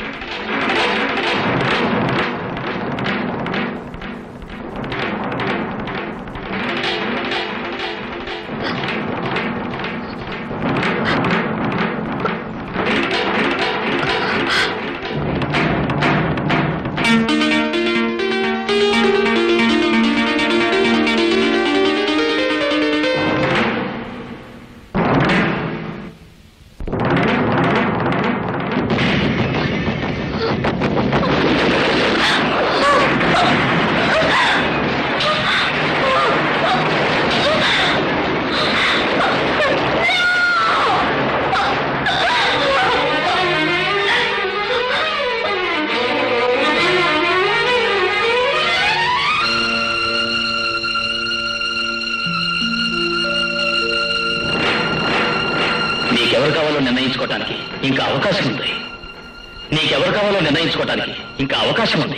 నీకెవరు కావాలో నిర్ణయించుకోవటానికి ఇంకా అవకాశం ఉంది నీకెవరు కావాలో నిర్ణయించుకోవటానికి ఇంకా అవకాశం ఉంది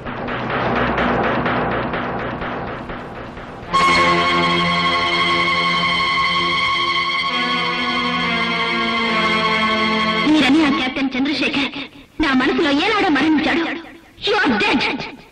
మీరని ఆ కెప్టెన్ చంద్రశేఖర్ నా మనసులో ఏనాడో మరణించాడు యు ఆర్ డెడ్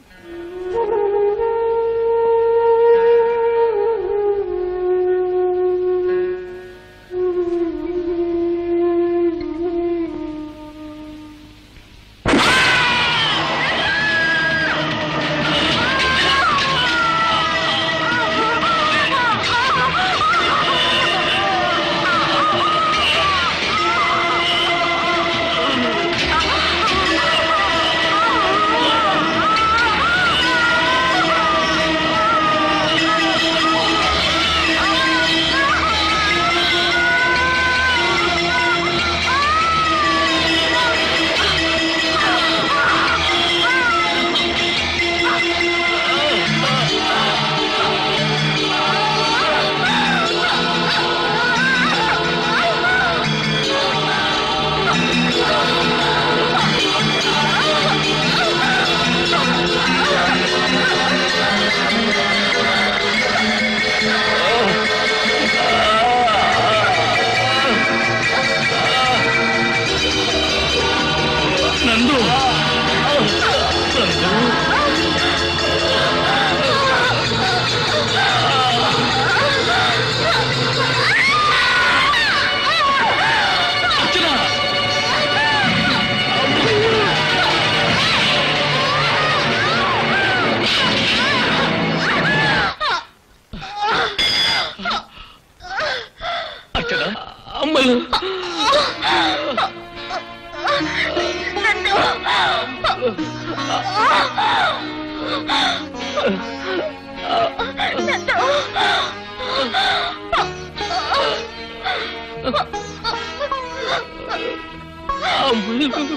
అమ్మలు అమ్మలు